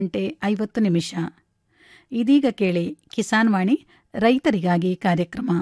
ಗಂಟೆ ಐವತ್ತು ನಿಮಿಷ ಇದೀಗ ಕೇಳಿ ಕಿಸಾನ್ ವಾಣಿ ರೈತರಿಗಾಗಿ ಕಾರ್ಯಕ್ರಮ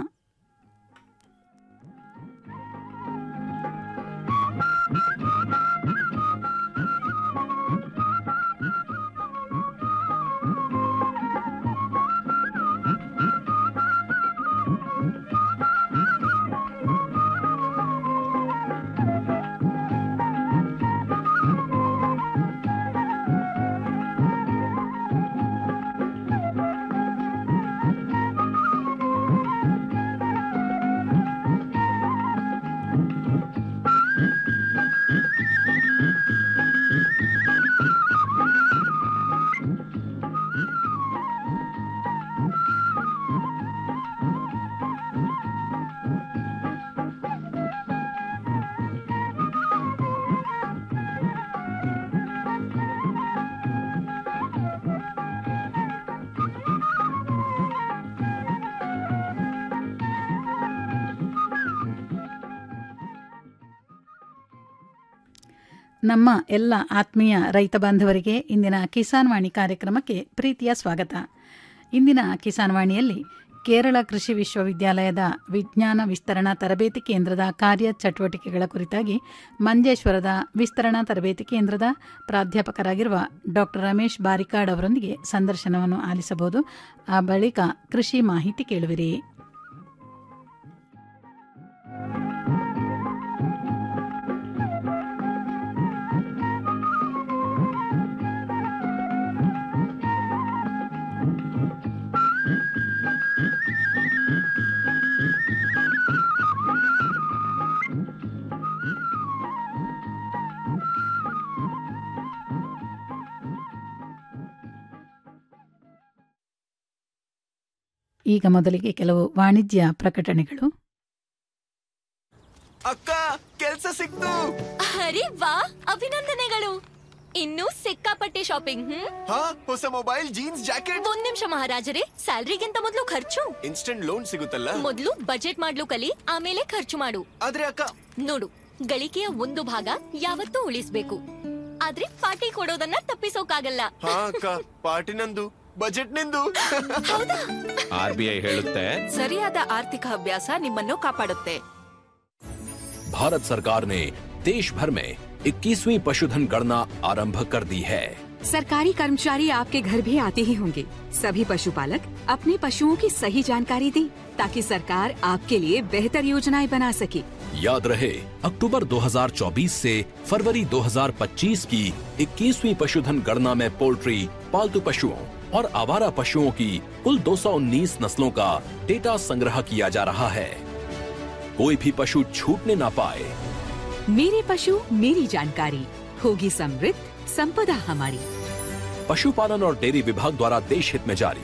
ನಮ್ಮ ಎಲ್ಲ ಆತ್ಮೀಯ ರೈತ ಬಾಂಧವರಿಗೆ ಇಂದಿನ ಕಿಸಾನ್ ವಾಣಿ ಕಾರ್ಯಕ್ರಮಕ್ಕೆ ಪ್ರೀತಿಯ ಸ್ವಾಗತ ಇಂದಿನ ಕಿಸಾನ್ ವಾಣಿಯಲ್ಲಿ ಕೇರಳ ಕೃಷಿ ವಿಶ್ವವಿದ್ಯಾಲಯದ ವಿಜ್ಞಾನ ವಿಸ್ತರಣಾ ತರಬೇತಿ ಕೇಂದ್ರದ ಕಾರ್ಯಚಟುವಟಿಕೆಗಳ ಕುರಿತಾಗಿ ಮಂಜೇಶ್ವರದ ವಿಸ್ತರಣಾ ತರಬೇತಿ ಕೇಂದ್ರದ ಪ್ರಾಧ್ಯಾಪಕರಾಗಿರುವ ಡಾಕ್ಟರ್ ರಮೇಶ್ ಬಾರಿಕಾಡ್ ಅವರೊಂದಿಗೆ ಸಂದರ್ಶನವನ್ನು ಆಲಿಸಬಹುದು ಆ ಬಳಿಕ ಕೃಷಿ ಮಾಹಿತಿ ಕೇಳುವಿರಿ ಈಗ ಮೊದಲಿಗೆ ಕೆಲವು ವಾಣಿಜ್ಯ ಪ್ರಕಟಣೆಗಳು ಅಕ್ಕ ಕೆಲ್ಸ ಸಿಕ್ತು ಅರೆ ವಾ ಅಭಿನಂದನೆಗಳು ಇನ್ನೂ ಸಿಕ್ಕಾಪಟ್ಟೆ ಶಾಪಿಂಗ್ ಹ್ಮ್ ಹಾ ಹೊಸ ಮೊಬೈಲ್ ಜೀನ್ಸ್ ಜಾಕೆಟ್ ಒಂದ್ ನಿಮಿಷ ಮಹಾರಾಜರೇ ಸ್ಯಾಲ್ರಿಗಿಂತ ಮೊದಲು ಖರ್ಚು ಇನ್ಸ್ಟೆಂಟ್ ಲೋನ್ ಸಿಗುತ್ತಲ್ಲ ಮೊದಲು ಬಜೆಟ್ ಮಾಡ್ಲು ಕಲಿ ಆಮೇಲೆ ಖರ್ಚು ಮಾಡು ಆದ್ರೆ ಅಕ್ಕ ನೋಡು ಗಳಿಕೆಯ ಒಂದು ಭಾಗ ಯಾವತ್ತೂ ಉಳಿಸ್ಬೇಕು ಆದ್ರೆ ಪಾರ್ಟಿ ಕೊಡೋದನ್ನ ತಪ್ಪಿಸೋಕಾಗಲ್ಲ ಹಾ ಅಕ್ಕ ಪಾರ್ಟಿ ನಂದು ಬಜೆಟ್ ನಿಂದು ಆರ್ ಬಿ ಐ ಹೇಳುತ್ತೆ ಸರಿಯಾದ ಆರ್ಥಿಕ ಅಭ್ಯಾಸ ನಿಮ್ಮನ್ನು ಕಾಪಾಡುತ್ತೆ भारत सरकार ने देश भर में 21वीं पशुधन गणना आरंभ कर दी है सरकारी कर्मचारी आपके घर भी आते ही होंगे सभी पशुपालक अपने पशुओं की सही जानकारी दें ताकि सरकार आपके लिए बेहतर योजनाएं बना सके याद रहे अक्टूबर 2024 से फरवरी 2025 की 21वीं पशुधन गणना में पोल्ट्री पालतू पशुओं और आवारा पशुओं की कुल 219 नस्लों का डेटा संग्रह किया जा रहा है कोई भी पशु छूटने ना पाए मेरे पशु मेरी जानकारी होगी समृद्ध संपदा हमारी पशुपालन और डेयरी विभाग द्वारा देश हित में जारी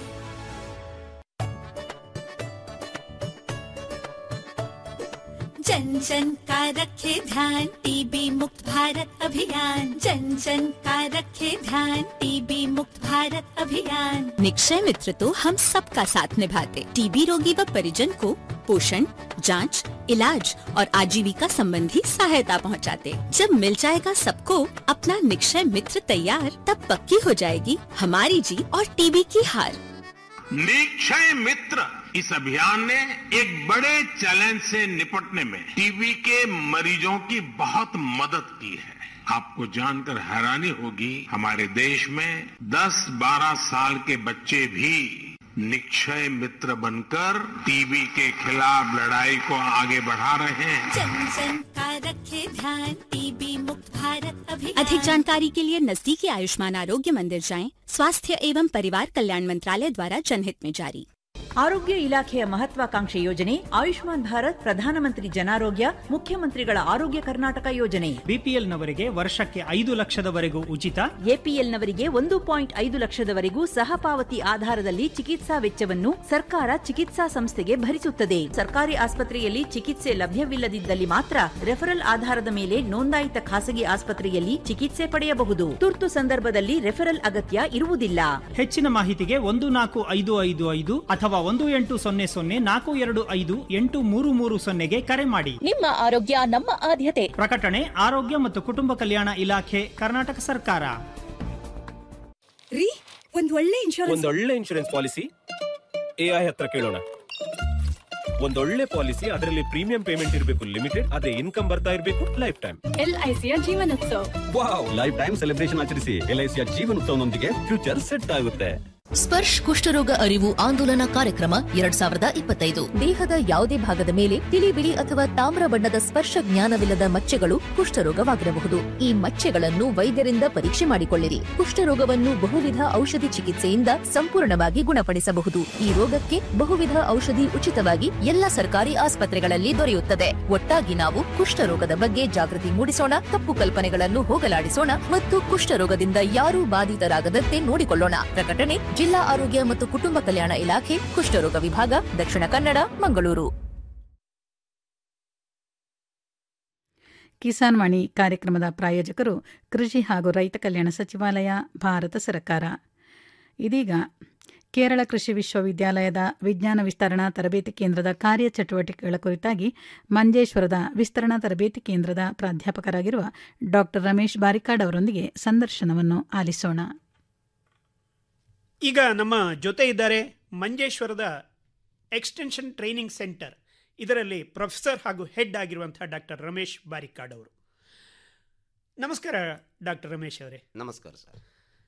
जन जन का रखे ध्यान टीबी मुक्त भारत अभियान जन जन का रखे ध्यान टीबी मुक्त भारत अभियान निक्षय मित्र तो हम सबका साथ निभाते टीबी रोगी व परिजन को पोषण जांच, इलाज और आजीविका संबंधी सहायता पहुंचाते। जब मिल जाएगा सबको अपना निक्षय मित्र तैयार तब पक्की हो जाएगी हमारी जीत और टीबी की हार निक्षय मित्र इस अभियान ने एक बड़े चैलेंज से निपटने में टीबी के मरीजों की बहुत मदद की है आपको जानकर हैरानी होगी हमारे देश में 10-12 साल के बच्चे भी निक्षय मित्र बनकर टीबी के खिलाफ लड़ाई को आगे बढ़ा रहे हैं जन जन का रखे ध्यान टीबी मुक्त भारत अभियान अधिक जानकारी के लिए नजदीकी आयुष्मान आरोग्य मंदिर जाएं स्वास्थ्य एवं परिवार कल्याण मंत्रालय द्वारा जनहित में जारी ಆರೋಗ್ಯ ಇಲಾಖೆಯ ಮಹತ್ವಾಕಾಂಕ್ಷೆ ಯೋಜನೆ ಆಯುಷ್ಮಾನ್ ಭಾರತ್ ಪ್ರಧಾನಮಂತ್ರಿ ಜನಾರೋಗ್ಯ ಮುಖ್ಯಮಂತ್ರಿಗಳ ಆರೋಗ್ಯ ಕರ್ನಾಟಕ ಯೋಜನೆ ಬಿಪಿಎಲ್ನವರಿಗೆ ವರ್ಷಕ್ಕೆ ಐದು ಲಕ್ಷದವರೆಗೂ ಉಚಿತ ಎಪಿಎಲ್ನವರಿಗೆ ಒಂದು ಪಾಯಿಂಟ್ ಐದು ಲಕ್ಷದವರೆಗೂ ಸಹಪಾವತಿ ಆಧಾರದಲ್ಲಿ ಚಿಕಿತ್ಸಾ ವೆಚ್ಚವನ್ನು ಸರ್ಕಾರ ಚಿಕಿತ್ಸಾ ಸಂಸ್ಥೆಗೆ ಭರಿಸುತ್ತದೆ ಸರ್ಕಾರಿ ಆಸ್ಪತ್ರೆಯಲ್ಲಿ ಚಿಕಿತ್ಸೆ ಲಭ್ಯವಿಲ್ಲದಿದ್ದಲ್ಲಿ ಮಾತ್ರ ರೆಫರಲ್ ಆಧಾರದ ಮೇಲೆ ನೋಂದಾಯಿತ ಖಾಸಗಿ ಆಸ್ಪತ್ರೆಯಲ್ಲಿ ಚಿಕಿತ್ಸೆ ಪಡೆಯಬಹುದು ತುರ್ತು ಸಂದರ್ಭದಲ್ಲಿ ರೆಫರಲ್ ಅಗತ್ಯ ಇರುವುದಿಲ್ಲ ಹೆಚ್ಚಿನ ಮಾಹಿತಿಗೆ ಒಂದು ನಾಲ್ಕು ಐದು ಐದು ಐದು ಅಥವಾ ಒಂದು ಎಂಟು ಸೊನ್ನೆ ಸೊನ್ನೆ ನಾಲ್ಕು ಎರಡು ಐದು ಎಂಟು ಮೂರು ಮೂರು ಸೊನ್ನೆಗೆ ಕರೆ ಮಾಡಿ ನಿಮ್ಮ ಆರೋಗ್ಯ ನಮ್ಮ ಆದ್ಯತೆ ಪ್ರಕಟಣೆ ಆರೋಗ್ಯ ಮತ್ತು ಕುಟುಂಬ ಕಲ್ಯಾಣ ಇಲಾಖೆ ಕರ್ನಾಟಕ ಸರ್ಕಾರ ರೀ ಒಂದ್ ಒಳ್ಳೆ ಇನ್ಶೂರೆನ್ಸ್ ಒಂದೊಳ್ಳೆ ಇನ್ಶೂರೆನ್ಸ್ ಪಾಲಿಸಿ ಎ ಐ ಹತ್ರ ಕೇಳೋಣ ಒಂದೊಳ್ಳೆ ಪಾಲಿಸಿ ಅದರಲ್ಲಿ ಪ್ರೀಮಿಯಂ ಪೇಮೆಂಟ್ ಇರಬೇಕು ಲಿಮಿಟೆಡ್ ಅದೇ ಇನ್ಕಮ್ ಬರ್ತಾ ಇರಬೇಕು ಲೈಫ್ ಟೈಮ್ ಎಲ್ಐಸಿಯ Jeevanotsava wow life time celebration ಆಚರಿಸಿ ಎಲ್ ಐ ಸಿಯ ಜೀವನೋತ್ಸವನೊಂದಿಗೆ ಫ್ಯೂಚರ್ ಸೆಟ್ ಆಗುತ್ತೆ ಸ್ಪರ್ಶ್ ಕುಷ್ಠರೋಗ ಅರಿವು ಆಂದೋಲನ ಕಾರ್ಯಕ್ರಮ ಎರಡ್ ಸಾವಿರದ ಇಪ್ಪತ್ತೈದು ದೇಹದ ಯಾವುದೇ ಭಾಗದ ಮೇಲೆ ತಿಳಿ ಬಿಳಿ ಅಥವಾ ತಾಮ್ರ ಬಣ್ಣದ ಸ್ಪರ್ಶ ಜ್ಞಾನವಿಲ್ಲದ ಮಚ್ಚೆಗಳು ಕುಷ್ಠರೋಗವಾಗಿರಬಹುದು ಈ ಮಚ್ಚೆಗಳನ್ನು ವೈದ್ಯರಿಂದ ಪರೀಕ್ಷೆ ಮಾಡಿಕೊಳ್ಳಿರಿ ಕುಷ್ಠರೋಗವನ್ನು ಬಹುವಿಧ ಔಷಧಿ ಚಿಕಿತ್ಸೆಯಿಂದ ಸಂಪೂರ್ಣವಾಗಿ ಗುಣಪಡಿಸಬಹುದು ಈ ರೋಗಕ್ಕೆ ಬಹುವಿಧ ಔಷಧಿ ಉಚಿತವಾಗಿ ಎಲ್ಲ ಸರ್ಕಾರಿ ಆಸ್ಪತ್ರೆಗಳಲ್ಲಿ ದೊರೆಯುತ್ತದೆ ಒಟ್ಟಾಗಿ ನಾವು ಕುಷ್ಠರೋಗದ ಬಗ್ಗೆ ಜಾಗೃತಿ ಮೂಡಿಸೋಣ ತಪ್ಪು ಕಲ್ಪನೆಗಳನ್ನು ಹೋಗಲಾಡಿಸೋಣ ಮತ್ತು ಕುಷ್ಠರೋಗದಿಂದ ಯಾರೂ ಬಾಧಿತರಾಗದಂತೆ ನೋಡಿಕೊಳ್ಳೋಣ ಪ್ರಕಟಣೆ ಜಿಲ್ಲಾ ಆರೋಗ್ಯ ಮತ್ತು ಕುಟುಂಬ ಕಲ್ಯಾಣ ಇಲಾಖೆ ಕುಷ್ಠರೋಗ ವಿಭಾಗ ದಕ್ಷಿಣ ಕನ್ನಡ ಮಂಗಳೂರು ಕಿಸಾನ್ ವಾಣಿ ಕಾರ್ಯಕ್ರಮದ ಪ್ರಾಯೋಜಕರು ಕೃಷಿ ಹಾಗೂ ರೈತ ಕಲ್ಯಾಣ ಸಚಿವಾಲಯ ಭಾರತ ಸರ್ಕಾರ ಇದೀಗ ಕೇರಳ ಕೃಷಿ ವಿಶ್ವವಿದ್ಯಾಲಯದ ವಿಜ್ಞಾನ ವಿಸ್ತರಣಾ ತರಬೇತಿ ಕೇಂದ್ರದ ಕಾರ್ಯಚಟುವಟಿಕೆಗಳ ಕುರಿತಾಗಿ ಮಂಜೇಶ್ವರದ ವಿಸ್ತರಣಾ ತರಬೇತಿ ಕೇಂದ್ರದ ಪ್ರಾಧ್ಯಾಪಕರಾಗಿರುವ ಡಾ ರಮೇಶ್ ಬಾರಿಕಾಡ್ ಅವರೊಂದಿಗೆ ಸಂದರ್ಶನವನ್ನು ಆಲಿಸೋಣ ಈಗ ನಮ್ಮ ಜೊತೆ ಇದ್ದಾರೆ ಮಂಜೇಶ್ವರದ ಎಕ್ಸ್ಟೆನ್ಷನ್ ಟ್ರೈನಿಂಗ್ ಸೆಂಟರ್ ಇದರಲ್ಲಿ ಪ್ರೊಫೆಸರ್ ಹಾಗೂ ಹೆಡ್ ಆಗಿರುವಂತಹ ಡಾಕ್ಟರ್ ರಮೇಶ್ ಬಾರಿಕಾಡ್ ಅವರು ನಮಸ್ಕಾರ ಡಾಕ್ಟರ್ ರಮೇಶ್ ಅವರೇ ನಮಸ್ಕಾರ ಸರ್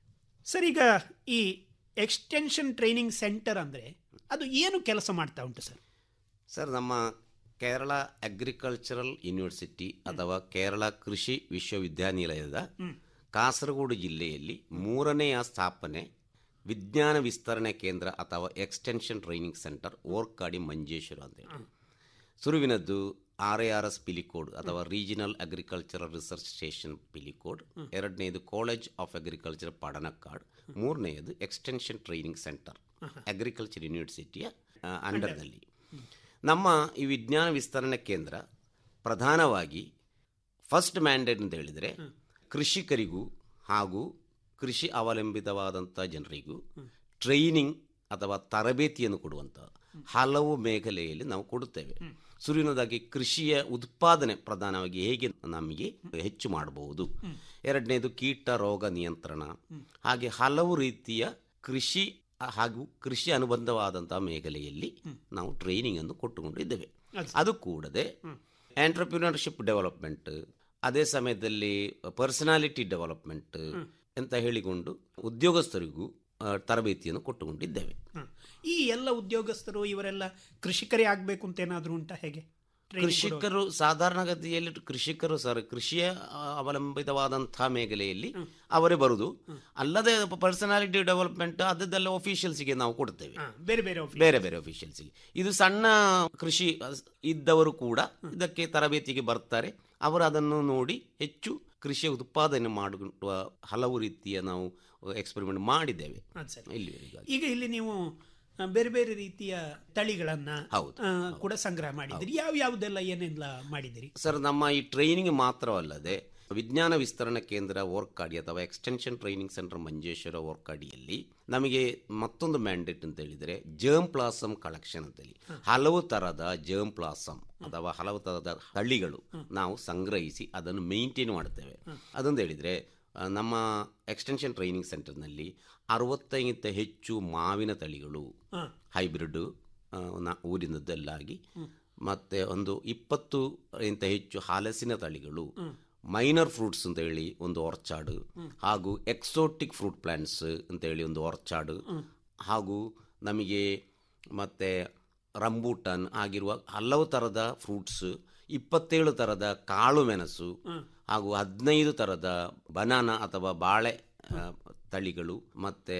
ಸರ್ ಈಗ ಈ ಎಕ್ಸ್ಟೆನ್ಷನ್ ಟ್ರೈನಿಂಗ್ ಸೆಂಟರ್ ಅಂದರೆ ಅದು ಏನು ಕೆಲಸ ಮಾಡ್ತಾ ಉಂಟು ಸರ್ ಸರ್ ನಮ್ಮ ಕೇರಳ ಅಗ್ರಿಕಲ್ಚರಲ್ ಯೂನಿವರ್ಸಿಟಿ ಅಥವಾ ಕೇರಳ ಕೃಷಿ ವಿಶ್ವವಿದ್ಯಾನಿಲಯದ ಕಾಸರಗೋಡು ಜಿಲ್ಲೆಯಲ್ಲಿ ಮೂರನೆಯ ಸ್ಥಾಪನೆ ವಿಜ್ಞಾನ ವಿಸ್ತರಣೆ ಕೇಂದ್ರ ಅಥವಾ extension training centre Orkadi Manjeshwar ಅಂತೇಳಿ ಸುರುವಿನದ್ದು R A R S Pilicode ಅಥವಾ regional agricultural research station Pilicode ಎರಡನೇದು ಕಾಲೇಜ್ ಆಫ್ ಅಗ್ರಿಕಲ್ಚರ್ ಪಡನಕ್ಕಾಡ್ ಮೂರನೆಯದು ಎಕ್ಸ್ಟೆನ್ಷನ್ ಟ್ರೈನಿಂಗ್ ಸೆಂಟರ್ ಅಗ್ರಿಕಲ್ಚರ್ ಯೂನಿವರ್ಸಿಟಿಯ ಅಂಡರ್ನಲ್ಲಿ ನಮ್ಮ ಈ ವಿಜ್ಞಾನ ವಿಸ್ತರಣೆ ಕೇಂದ್ರ ಪ್ರಧಾನವಾಗಿ ಫಸ್ಟ್ ಮ್ಯಾಂಡೇಟ್ ಅಂತ ಹೇಳಿದರೆ ಕೃಷಿಕರಿಗೂ ಹಾಗೂ ಕೃಷಿ ಅವಲಂಬಿತವಾದಂಥ ಜನರಿಗೂ ಟ್ರೈನಿಂಗ್ ಅಥವಾ ತರಬೇತಿಯನ್ನು ಕೊಡುವಂಥ ಹಲವು ಮೇಖಲೆಯಲ್ಲಿ ನಾವು ಕೊಡುತ್ತೇವೆ ಸುರಿನದಾಗಿ ಕೃಷಿಯ ಉತ್ಪಾದನೆ ಪ್ರಧಾನವಾಗಿ ಹೇಗೆ ನಮಗೆ ಹೆಚ್ಚು ಮಾಡಬಹುದು ಎರಡನೇದು ಕೀಟ ರೋಗ ನಿಯಂತ್ರಣ ಹಾಗೆ ಹಲವು ರೀತಿಯ ಕೃಷಿ ಹಾಗೂ ಕೃಷಿ ಅನುಬಂಧವಾದಂತಹ ಮೇಖಲೆಯಲ್ಲಿ ನಾವು ಟ್ರೈನಿಂಗ್ ಅನ್ನು ಕೊಟ್ಟುಕೊಂಡಿದ್ದೇವೆ ಅದು ಕೂಡದೆ ಆಂಟ್ರಪ್ರಿನರ್ಶಿಪ್ ಡೆವಲಪ್ಮೆಂಟ್ ಅದೇ ಸಮಯದಲ್ಲಿ ಪರ್ಸನಾಲಿಟಿ ಡೆವಲಪ್ಮೆಂಟ್ ಅಂತ ಹೇಳಿಕೊಂಡು ಉದ್ಯೋಗಸ್ಥರಿಗೂ ಆ, ತರಬೇತಿಯನ್ನು ಕೊಟ್ಟುಕೊಂಡಿದ್ದೇವೆ ಈ ಎಲ್ಲ ಉದ್ಯೋಗಸ್ಥರು ಇವರೆಲ್ಲ ಕೃಷಿಕರೇ ಆಗಬೇಕು ಅಂತ ಏನಾದರೂ ಉಂಟಾ ಹೇಗೆ Training ಕೊಡುವಾಗ? ಕೃಷಿಕರು ಸಾಧಾರಣ ಗತಿಯಲ್ಲಿ ಕೃಷಿಕರು ಸರ್ ಕೃಷಿಯ ಆ, ಅವಲಂಬಿತವಾದಂತಹ ಮೇಖಲೆಯಲ್ಲಿ ಅವರೇ ಬರುದು ಅಲ್ಲದೆ ಪರ್ಸನಾಲಿಟಿ ಡೆವಲಪ್ಮೆಂಟ್ ಅದೆಲ್ಲ ಒಫಿಷಿಯಲ್ಸ್ಗೆ ನಾವು ಕೊಡ್ತೇವೆ ಹಾ, ಬೇರೆ ಬೇರೆ office. ಬೇರೆ ಬೇರೆ ಒಫಿಷಿಯಲ್ಸ್ಗೆ ಇದು ಸಣ್ಣ ಕೃಷಿ ಅಸ್- ಇದ್ದವರು ಕೂಡ ಇದಕ್ಕೆ ತರಬೇತಿಗೆ ಬರ್ತಾರೆ ಅವರು ಅದನ್ನು ನೋಡಿ ಹೆಚ್ಚು ಕೃಷಿಯ ಉತ್ಪಾದನೆ ಮಾಡುವ ಹಲವು ರೀತಿಯ ನಾವು ಎಕ್ಸ್ಪೆರಿಮೆಂಟ್ ಮಾಡಿದ್ದೇವೆ ಅದ್ ಸರಿ. ಇಲ್ಲಿವರೆಗೆ ಈಗ ಇಲ್ಲಿ ನೀವು ಆ, ಬೇರೆ ಬೇರೆ ರೀತಿಯ ತಳಿಗಳನ್ನ ಹೌದು, ಆ, ಕೂಡ ಸಂಗ್ರಹ ಮಾಡಿದಿರಿ ಯಾವ ಯಾವುದೆಲ್ಲ ಏನೆಲ್ಲ ಮಾಡಿದಿರಿ ಸರ್ ನಮ್ಮ ಈ ಟ್ರೈನಿಂಗ್ ಮಾತ್ರವಲ್ಲದೆ ವಿಜ್ಞಾನ ವಿಸ್ತರಣಾ ಕೇಂದ್ರ ಓರ್ಕಾಡಿ ಅಥವಾ ಎಕ್ಸ್ಟೆನ್ಷನ್ ಟ್ರೈನಿಂಗ್ ಸೆಂಟರ್ ಮಂಜೇಶ್ವರ ಓರ್ಕಾಡಿಯಲ್ಲಿ ನಮಗೆ ಮತ್ತೊಂದು ಮ್ಯಾಂಡೇಟ್ ಅಂತ ಹೇಳಿದರೆ ಜರ್ಮ್ ಪ್ಲಾಸಮ್ ಕಲೆಕ್ಷನ್ ಅಂತೇಳಿ ಹಲವು ತರದ ಜರ್ಮ್ ಪ್ಲಾಸಮ್ ಅಥವಾ ಹಲವು ತರದ ತಳಿಗಳು ನಾವು ಸಂಗ್ರಹಿಸಿ ಅದನ್ನು ಮೇಂಟೈನ್ ಮಾಡ್ತೇವೆ ಅದಂತ ಹೇಳಿದರೆ ಆ, ನಮ್ಮ ಎಕ್ಸ್ಟೆನ್ಷನ್ ಟ್ರೈನಿಂಗ್ ಸೆಂಟರ್ನಲ್ಲಿ ಅರವತ್ತೈಗಿಂತ ಹೆಚ್ಚು ಮಾವಿನ ತಳಿಗಳು ಹಾ. ಹೈಬ್ರಿಡ್ ಊರಿನದ್ದೆಲ್ಲಾಗಿ ಮತ್ತೆ ಒಂದು ಇಪ್ಪತ್ತು ಇಂತ ಹೆಚ್ಚು ಹಲಸಿನ ತಳಿಗಳು ಮೈನರ್ ಫ್ರೂಟ್ಸ್ ಅಂತ ಹೇಳಿ ಒಂದು ಆರ್ಚಾರ್ಡ್ ಹಾಗೂ ಎಕ್ಸೋಟಿಕ್ ಫ್ರೂಟ್ ಪ್ಲಾಂಟ್ಸ್ ಅಂತ ಹೇಳಿ ಒಂದು ಆರ್ಚಾರ್ಡ್ ಹಾಗೂ ನಮಗೆ ಮತ್ತೆ ರಂಬೂಟನ್ ಆಗಿರುವ ಹಲವು ಥರದ ಫ್ರೂಟ್ಸ್ ಇಪ್ಪತ್ತೇಳು ಥರದ ಕಾಳು ಮೆಣಸು ಹಾಗೂ ಹದಿನೈದು ಥರದ ಬನಾನಾ ಅಥವಾ ಬಾಳೆ ಆ, ತಳಿಗಳು ಮತ್ತು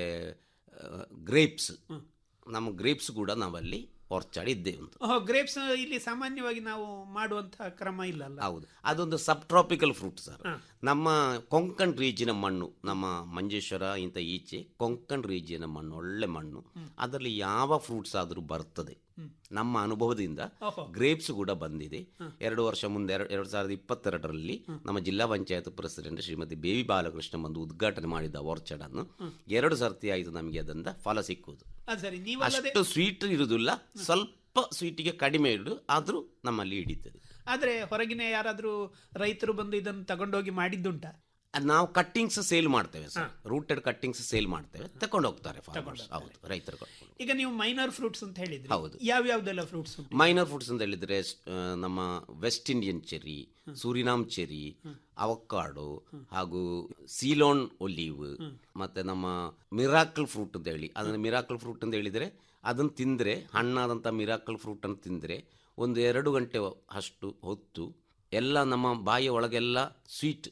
ಗ್ರೇಪ್ಸ್ ನಮ್ಮ ಗ್ರೇಪ್ಸ್ ಕೂಡ ನಾವಲ್ಲಿ ಆರ್ಚಾರ್ಡ್ ಇದ್ದೇವೆ ಅಂತ ಓಹೋ ಗ್ರೇಪ್ಸ್ ಇಲ್ಲಿ ಸಾಮಾನ್ಯವಾಗಿ ನಾವು ಮಾಡುವಂತಹ ಕ್ರಮ ಇಲ್ಲ ಅಲ್ಲ ಹೌದು ಅದೊಂದು ಸಬ್ ಟ್ರಾಪಿಕಲ್ ಫ್ರೂಟ್ ಸರ್ ಹಾ. ನಮ್ಮ ಕೊಂಕಣ್ ರೀಜಿಯನ ಮಣ್ಣು ನಮ್ಮ ಮಂಜೇಶ್ವರ ಇಂಥ ಈಚೆ ಕೊಂಕಣ್ ರೀಜಿಯನ ಮಣ್ಣು ಒಳ್ಳೆ ಮಣ್ಣು ಅದರಲ್ಲಿ ಯಾವ ಫ್ರೂಟ್ಸ್ ಆದರೂ ಬರ್ತದೆ ನಮ್ಮ ಅನುಭವದಿಂದ ಓಹೋ. ಗ್ರೇಪ್ಸ್ ಕೂಡ ಬಂದಿದೆ ಎರಡು ವರ್ಷ ಮುಂದೆ ಎರಡು ಎರಡು ಸಾವಿರದ ಇಪ್ಪತ್ತೆರಡರಲ್ಲಿ ನಮ್ಮ ಜಿಲ್ಲಾ ಪಂಚಾಯತ್ ಪ್ರೆಸಿಡೆಂಟ್ ಶ್ರೀಮತಿ ಬೇವಿ ಬಾಲಕೃಷ್ಣ ಬಂದು ಉದ್ಘಾಟನೆ ಮಾಡಿದ ಆರ್ಚರ್ಡ್ ಅನ್ನು ಎರಡು ಸರ್ತಿ ಆಯಿತು ನಮಗೆ ಅದರಿಂದ ಫಲ ಸಿಕ್ಕುವುದು ಅದು ಸರಿ ನೀವಲ್ಲದೆ ಅಷ್ಟು ಸ್ವೀಟ್ ಇರುವುದಿಲ್ಲ ಸ್ವಲ್ಪ ಸ್ವೀಟಿಗೆ ಕಡಿಮೆ ಇಡು ಆದರೂ ನಮ್ಮಲ್ಲಿ ಹಿಡಿತದೆ ಆದ್ರೆ ಹೊರಗಿನ ಯಾರಾದ್ರೂ ರೈತರು ಬಂದು ಇದನ್ನು ತಗೊಂಡೋಗಿ ಮಾಡಿದ್ದುಂಟಾ ಅದ್ ನಾವು ಕಟ್ಟಿಂಗ್ಸ್ ಸೇಲ್ ಮಾಡ್ತೇವೆ ಸರ್ ರೂಟೆಡ್ ಕಟ್ಟಿಂಗ್ಸ್ ಸೇಲ್ ಮಾಡ್ತೇವೆ ತಕೊಂಡು ಹೋಗ್ತಾರೆ farmers. ಹೌದು ರೈತರು ಕರ್ಕೊಂಡು. ಈಗ ನೀವು ಮೈನರ್ ಫ್ರೂಟ್ಸ್ ಅಂತ ಹೇಳಿದ್ರಿ ಹೌದು. ಯಾವ ಯಾವ್ದೆಲ್ಲ ಫ್ರೂಟ್ಸ್ ಉಂಟು ಮೈನರ್ ಫುಡ್ಸ್ ಅಂತ ಹೇಳಿದ್ರೆ ಆ, ನಮ್ಮ West Indian cherry Surinam cherry avocado ಹಾಗೂ ಸೀಲೋನ್ ಒಲಿವ್ ಮತ್ತೆ ನಮ್ಮ ಮಿರಾಕಲ್ ಫ್ರೂಟ್ ಅಂತ ಹೇಳಿ ಅದನ್ನ ಮಿರಾಕಲ್ ಫ್ರೂಟ್ ಅಂತ ಹೇಳಿದ್ರೆ ಅದನ್ನು ತಿಂದರೆ ಹಣ್ಣಾದಂಥ ಮಿರಾಕಲ್ ಫ್ರೂಟ್ ಅನ್ನು ತಿಂದರೆ ಒಂದು ಎರಡು ಗಂಟೆ ಅಷ್ಟು ಹೊತ್ತು ಎಲ್ಲ ನಮ್ಮ ಬಾಯಿಯ ಒಳಗೆಲ್ಲ ಸ್ವೀಟ್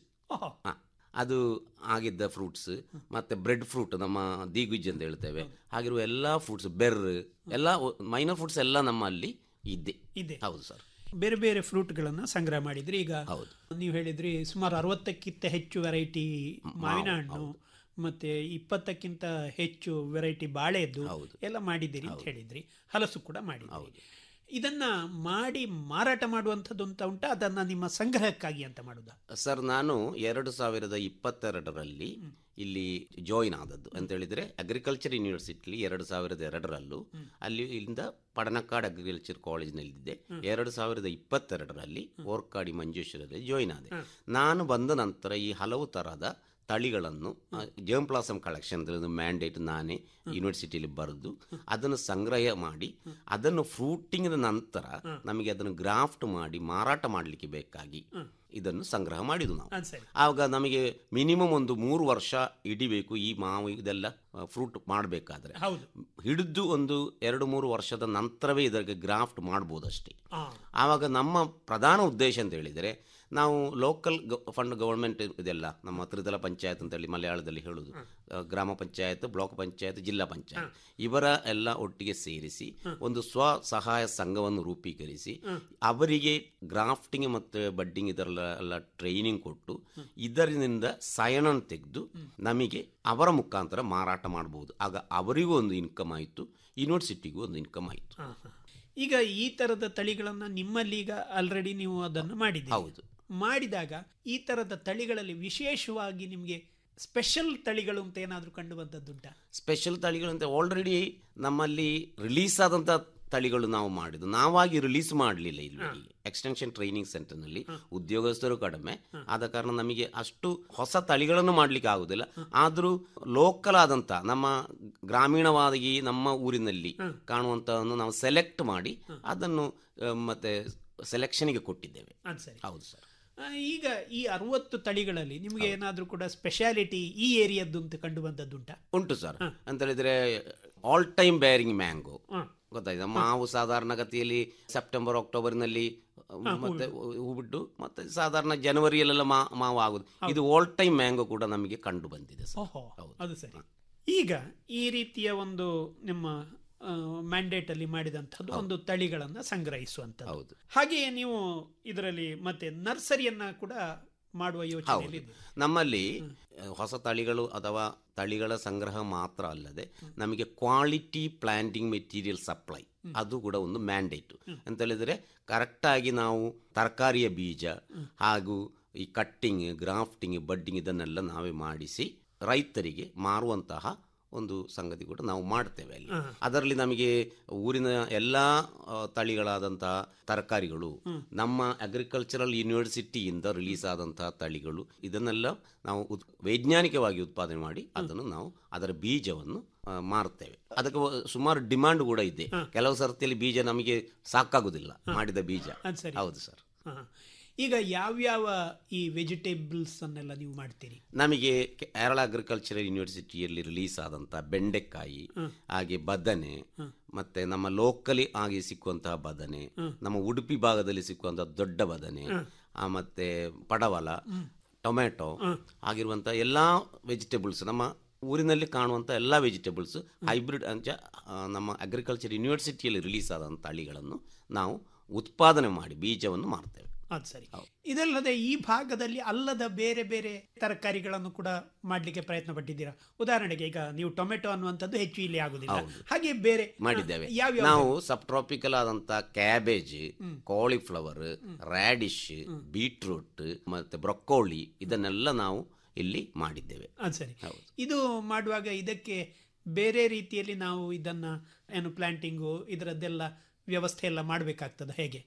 ಅದು ಆಗಿದ್ದ ಫ್ರೂಟ್ಸ್ ಮತ್ತೆ ಬ್ರೆಡ್ ಫ್ರೂಟ್ ನಮ್ಮ ದೀಗುಜ್ಜಿ ಅಂತ ಹೇಳ್ತೇವೆ ಹಾಗಿರುವ ಎಲ್ಲ ಫ್ರೂಟ್ಸ್ ಬೆರ್ ಎಲ್ಲ ಮೈನರ್ ಫ್ರೂಟ್ಸ್ ಎಲ್ಲ ನಮ್ಮಲ್ಲಿ ಇದೆ ಇದೆ ಹೌದು ಸರ್ ಬೇರೆ ಬೇರೆ ಫ್ರೂಟ್ಗಳನ್ನ ಸಂಗ್ರಹ ಮಾಡಿದ್ರಿ ಈಗ ಹೌದು. ನೀವು ಹೇಳಿದ್ರಿ ಸುಮಾರು ಅರವತ್ತಕ್ಕಿಂತ ಹೆಚ್ಚು ವೆರೈಟಿ ಮಾವಿನ ಹಣ್ಣು ಮತ್ತೆ ಇಪ್ಪತ್ತಕ್ಕಿಂತ ಹೆಚ್ಚು ವೆರೈಟಿ ಬಾಳೆದ್ದು ಎಲ್ಲ ಮಾಡಿದ್ದೀರಿ ಅಂತ ಹೇಳಿದ್ರಿ ಹಲಸು ಕೂಡ ಮಾಡಿದ್ದೀರಿ ಇದನ್ನ ಮಾಡಿ ಮಾರಾಟ ಮಾಡುವಂಥದ್ದು ಅಂತ ಉಂಟಾ ಅದನ್ನ ನಿಮ್ಮ ಸಂಗ್ರಹಕ್ಕಾಗಿ ಅಂತ ಮಾಡುದಾ ಸರ್ ನಾನು ಎರಡು ಸಾವಿರದ ಇಪ್ಪತ್ತೆರಡರಲ್ಲಿ ಇಲ್ಲಿ ಜಾಯಿನ್ ಆದದ್ದು ಅಂತ ಹೇಳಿದ್ರೆ ಅಗ್ರಿಕಲ್ಚರ್ ಯೂನಿವರ್ಸಿಟಿಲಿ ಎರಡು ಸಾವಿರದ ಎರಡರಲ್ಲೂ ಅಲ್ಲಿ ಇಲ್ಲಿಂದ ಪಡನಕ್ಕಾಡ್ ಅಗ್ರಿಕಲ್ಚರ್ ಕಾಲೇಜಿನಲ್ಲಿದ್ದೆ ಎರಡು ಸಾವಿರದ ಇಪ್ಪತ್ತೆರಡರಲ್ಲಿ ಓರ್ಕಾಡಿ ಮಂಜೇಶ್ವರಲ್ಲಿ ಜಾಯಿನ್ ಆದೆ ನಾನು ಬಂದ ನಂತರ ಈ ಹಲವು ತರಹದ ತಳಿಗಳನ್ನು ಜರ್ಮ್ ಪ್ಲಾಸಮ್ ಕಲೆಕ್ಷನ್ ಒಂದು ಮ್ಯಾಂಡೇಟ್ ನಾನೇ ಯೂನಿವರ್ಸಿಟಿಯಲ್ಲಿ ಬರೆದು ಅದನ್ನು ಸಂಗ್ರಹ ಮಾಡಿ ಅದನ್ನು ಫ್ರೂಟಿಂಗ್ ನಂತರ ನಮಗೆ ಅದನ್ನು ಗ್ರಾಫ್ಟ್ ಮಾಡಿ ಮಾರಾಟ ಮಾಡಲಿಕ್ಕೆ ಬೇಕಾಗಿ ಇದನ್ನು ಸಂಗ್ರಹ ಮಾಡಿದ್ದು ನಾವು ಅದು ಸರಿ ಆವಾಗ ನಮಗೆ ಮಿನಿಮಮ್ ಒಂದು ಮೂರು ವರ್ಷ ಹಿಡಿಬೇಕು ಈ ಮಾವು ಇದೆಲ್ಲ ಫ್ರೂಟ್ ಮಾಡಬೇಕಾದ್ರೆ ಹೌದು ಹಿಡಿದು ಒಂದು ಎರಡು ಮೂರು ವರ್ಷದ ನಂತರವೇ ಇದಕ್ಕೆ ಗ್ರಾಫ್ಟ್ ಮಾಡ್ಬೋದಷ್ಟೇ ಆ. ಆವಾಗ ನಮ್ಮ ಪ್ರಧಾನ ಉದ್ದೇಶ ಅಂತ ಹೇಳಿದರೆ ನಾವು ಲೋಕಲ್ ಫಂಡ್ ಗವರ್ಮೆಂಟ್ ಇದೆಲ್ಲ ನಮ್ಮ ತ್ರಿದಳ ಪಂಚಾಯತ್ ಅಂತೇಳಿ ಮಲಯಾಳದಲ್ಲಿ ಹೇಳುದು ಆ, ಗ್ರಾಮ ಪಂಚಾಯತ್ ಬ್ಲಾಕ್ ಪಂಚಾಯತ್ ಜಿಲ್ಲಾ ಪಂಚಾಯತ್ ಇವರ ಎಲ್ಲ ಒಟ್ಟಿಗೆ ಸೇರಿಸಿ ಒಂದು ಸ್ವ ಸಹಾಯ ಸಂಘವನ್ನು ರೂಪೀಕರಿಸಿ ಅವರಿಗೆ ಗ್ರಾಫ್ಟಿಂಗ್ ಮತ್ತು ಬಡ್ಡಿಂಗ್ ಇದರೆಲ್ಲ ಎಲ್ಲ ಟ್ರೈನಿಂಗ್ ಕೊಟ್ಟು ಇದರಿಂದ ಸಯನನ್ನು ತೆಗೆದು ನಮಗೆ ಅವರ ಮುಖಾಂತರ ಮಾರಾಟ ಮಾಡಬಹುದು ಆಗ ಅವರಿಗೂ ಒಂದು ಇನ್ಕಮ್ ಆಯಿತು ಯೂನಿವರ್ಸಿಟಿಗೂ ಒಂದು ಇನ್ಕಮ್ ಆಯಿತು ಆ, ಹ. ಈಗ ಈ ತರದ ತಳಿಗಳನ್ನ ನಿಮ್ಮಲ್ಲಿ ಈಗ ಆಲ್ರೆಡಿ ನೀವು ಅದನ್ನು ಮಾಡಿದ್ದೀರಿ ಹೌದು ಮಾಡಿದಾಗ ಈ ತರದ ತಳಿಗಳಲ್ಲಿ ವಿಶೇಷವಾಗಿ ನಿಮಗೆ ಸ್ಪೆಷಲ್ ತಳಿಗಳು ಅಂತ ಏನಾದರೂ ಕಂಡು ಬಂದದ್ದುಂಟಾ ಸ್ಪೆಷಲ್ ತಳಿಗಳು ಅಂತ ಆಲ್ರೆಡಿ ನಮ್ಮಲ್ಲಿ ರಿಲೀಸ್ ಆದಂಥ ತಳಿಗಳು ನಾವು ಮಾಡಿದ್ದು ನಾವಾಗಿ ರಿಲೀಸ್ ಮಾಡಲಿಲ್ಲ ಇಲ್ಲಿ ಎಕ್ಸ್ಟೆನ್ಷನ್ ಟ್ರೈನಿಂಗ್ ಸೆಂಟರ್ನಲ್ಲಿ ಉದ್ಯೋಗಸ್ಥರು ಕಡಿಮೆ ಆದ ಕಾರಣ ನಮಗೆ ಅಷ್ಟು ಹೊಸ ತಳಿಗಳನ್ನು ಮಾಡಲಿಕ್ಕೆ ಆಗುದಿಲ್ಲ ಆದರೂ ಲೋಕಲ್ ಆದಂಥ ನಮ್ಮ ಗ್ರಾಮೀಣವಾಗಿ ನಮ್ಮ ಊರಿನಲ್ಲಿ ಕಾಣುವಂಥವನ್ನು ನಾವು ಸೆಲೆಕ್ಟ್ ಮಾಡಿ ಅದನ್ನು ಆ, ಮತ್ತೆ ಸೆಲೆಕ್ಷನ್ಗೆ ಕೊಟ್ಟಿದ್ದೇವೆ ಅದು ಸರಿ ಹೌದು ಸರ್ ಆ, ಈಗ ಈ ಅರವತ್ತು ತಳಿಗಳಲ್ಲಿ ನಿಮಗೆ ಏನಾದರೂ ಕೂಡ ಸ್ಪೆಷಾಲಿಟಿ ಈ ಏರಿಯಾದ್ದು ಅಂತ ಕಂಡು ಬಂದದ್ದುಂಟಾ ಉಂಟು ಸರ್ ಅಂತ ಹೇಳಿದ್ರೆ all time bearing mango hmm. ಗೊತ್ತಾಯ್ತಾ ಮಾವು ಸಾಧಾರಣ ಗತಿಯಲ್ಲಿ ಸೆಪ್ಟೆಂಬರ್ ಅಕ್ಟೋಬರ್ನಲ್ಲಿ ಮತ್ತೆ ಹೂ ಬಿಟ್ಟು ಮತ್ತೆ ಸಾಧಾರಣ ಜನವರಿಯಲ್ಲೆಲ್ಲ ಮಾ ಮಾವು ಆಗುದು ಇದು ಆಲ್ ಟೈಮ್ ಮ್ಯಾಂಗೋ ಕೂಡ ನಮಗೆ ಕಂಡು ಬಂದಿದೆ ಸರ್ ಓಹೋ ಅದು ಸರಿ ಈಗ ಈ ರೀತಿಯ ಒಂದು ನಿಮ್ಮ ಮ್ಯಾಂಡೇಟ್ ಅಲ್ಲಿ ಮಾಡಿದಂಥದ್ದು ಒಂದು ತಳಿಗಳನ್ನ ಸಂಗ್ರಹಿಸುವಂಥದ್ದು ಹೌದು ಹಾಗೆಯೇ ನೀವು ಇದರಲ್ಲಿ ಮತ್ತೆ ನರ್ಸರಿಯನ್ನ ಕೂಡ ಮಾಡುವ ಯೋಚನೆಯಲ್ಲಿ ಹೌದು ನಮ್ಮಲ್ಲಿ ಅಹ್, ಹೊಸ ತಳಿಗಳು ಅಥವಾ ತಳಿಗಳ ಸಂಗ್ರಹ ಮಾತ್ರ ಅಲ್ಲದೆ ನಮಗೆ ಕ್ವಾಲಿಟಿ ಪ್ಲಾಂಟಿಂಗ್ ಮೆಟೀರಿಯಲ್ ಸಪ್ಲೈ ಅದು ಕೂಡ ಒಂದು ಮ್ಯಾಂಡೇಟು ಅಂತ ಹೇಳಿದ್ರೆ ಕರೆಕ್ಟಾಗಿ ನಾವು ತರಕಾರಿಯ ಬೀಜ ಹಾಗೂ ಈ ಕಟ್ಟಿಂಗ್ ಗ್ರಾಫ್ಟಿಂಗ್ ಬಡ್ಡಿಂಗ್ ಇದನ್ನೆಲ್ಲ ನಾವೇ ಮಾಡಿಸಿ ರೈತರಿಗೆ ಮಾರುವಂತಹ ಒಂದು ಸಂಗತಿ ಕೂಡ ನಾವು ಮಾಡ್ತೇವೆ ಅಲ್ಲಿ ಅದರಲ್ಲಿ ನಮಗೆ ಊರಿನ ಎಲ್ಲ ಆ, ತಳಿಗಳಾದಂತಹ ತರಕಾರಿಗಳು ನಮ್ಮ ಅಗ್ರಿಕಲ್ಚರಲ್ ಯೂನಿವರ್ಸಿಟಿಯಿಂದ ರಿಲೀಸ್ ಆದಂತಹ ತಳಿಗಳು ಇದನ್ನೆಲ್ಲ ನಾವು ಉತ್- ವೈಜ್ಞಾನಿಕವಾಗಿ ಉತ್ಪಾದನೆ ಮಾಡಿ ಅದನ್ನು ನಾವು ಅದರ ಬೀಜವನ್ನು ಆ, ಮಾರುತ್ತೇವೆ ಅದಕ್ಕೆ ವ- ಸುಮಾರು ಡಿಮಾಂಡ್ ಕೂಡ ಇದೆ ಕೆಲವು ಸರ್ತಿಯಲ್ಲಿ ಬೀಜ ನಮಗೆ ಸಾಕಾಗುದಿಲ್ಲ ಮಾಡಿದ ಬೀಜ ಅದು ಸರಿ. ಹೌದು ಸರ್ ಹಾ. ಈಗ ಯಾವ್ಯಾವ ಈ ವೆಜಿಟೇಬಲ್ಸ್ ಅನ್ನೆಲ್ಲ ನೀವು ಮಾಡ್ತೀರಿ ನಮಗೆ ಕೇರಳ ಅಗ್ರಿಕಲ್ಚರಲ್ ಯೂನಿವರ್ಸಿಟಿಯಲ್ಲಿ ರಿಲೀಸ್ ಆದಂಥ ಬೆಂಡೆಕಾಯಿ ಹಾಗೆ ಬದನೆ ಮತ್ತೆ ನಮ್ಮ ಲೋಕಲಿ ಆಗಿ ಸಿಕ್ಕುವಂತಹ ಬದನೆ ನಮ್ಮ ಉಡುಪಿ ಭಾಗದಲ್ಲಿ ಸಿಕ್ಕುವಂತಹ ದೊಡ್ಡ ಬದನೆ ಆ, ಮತ್ತೆ ಪಡವಲ ಟೊಮೆಟೊ ಆಗಿರುವಂಥ ಎಲ್ಲ ವೆಜಿಟೇಬಲ್ಸ್ ನಮ್ಮ ಊರಿನಲ್ಲಿ ಕಾಣುವಂಥ ಎಲ್ಲ ವೆಜಿಟೇಬಲ್ಸ್ ಹೈಬ್ರಿಡ್ ಅಂಚ ಆ, ನಮ್ಮ ಅಗ್ರಿಕಲ್ಚರ್ ಯೂನಿವರ್ಸಿಟಿಯಲ್ಲಿ ರಿಲೀಸ್ ಆದಂಥ ತಳಿಗಳನ್ನು ನಾವು ಉತ್ಪಾದನೆ ಮಾಡಿ ಬೀಜವನ್ನು ಮಾರ್ತೇವೆ ಅದು ಸರಿ ಇದಲ್ಲದೆ ಈ ಭಾಗದಲ್ಲಿ ಅಲ್ಲದ ಬೇರೆ ಬೇರೆ ತರಕಾರಿಗಳನ್ನು ಕೂಡ ಮಾಡ್ಲಿಕ್ಕೆ ಪ್ರಯತ್ನ ಪಟ್ಟಿದ್ದೀರಾ ಉದಾಹರಣೆಗೆ ಈಗ ನೀವು ಟೊಮೆಟೊ ಅನ್ನುವಂಥದ್ದು ಹೆಚ್ಚು ಇಲ್ಲಿ ಆಗುದಿಲ್ಲ ಹಾಗೆ ಬೇರೆ ಮಾಡಿದ್ದೇವೆ ಯಾವ ನಾವು ಸಬ್ ಟ್ರಾಪಿಕಲ್ ಆದಂತ ಕ್ಯಾಬೇಜ್ ಕಾಲಿಫ್ಲವರ್ ರ್ಯಾಡಿಶ್ ಬೀಟ್ರೂಟ್ ಮತ್ತೆ ಬ್ರೊಕ್ಕೋಳಿ ಇದನ್ನೆಲ್ಲ ನಾವು ಇಲ್ಲಿ ಮಾಡಿದ್ದೇವೆ ಅದು ಸರಿ ಇದು ಮಾಡುವಾಗ ಇದಕ್ಕೆ ಬೇರೆ ರೀತಿಯಲ್ಲಿ ನಾವು ಇದನ್ನ ಏನು ಪ್ಲಾಂಟಿಂಗು ಇದರದ್ದೆಲ್ಲ ವ್ಯವಸ್ಥೆ ಎಲ್ಲ ಮಾಡಬೇಕಾಗ್ತದೆ ಹೇಗೆ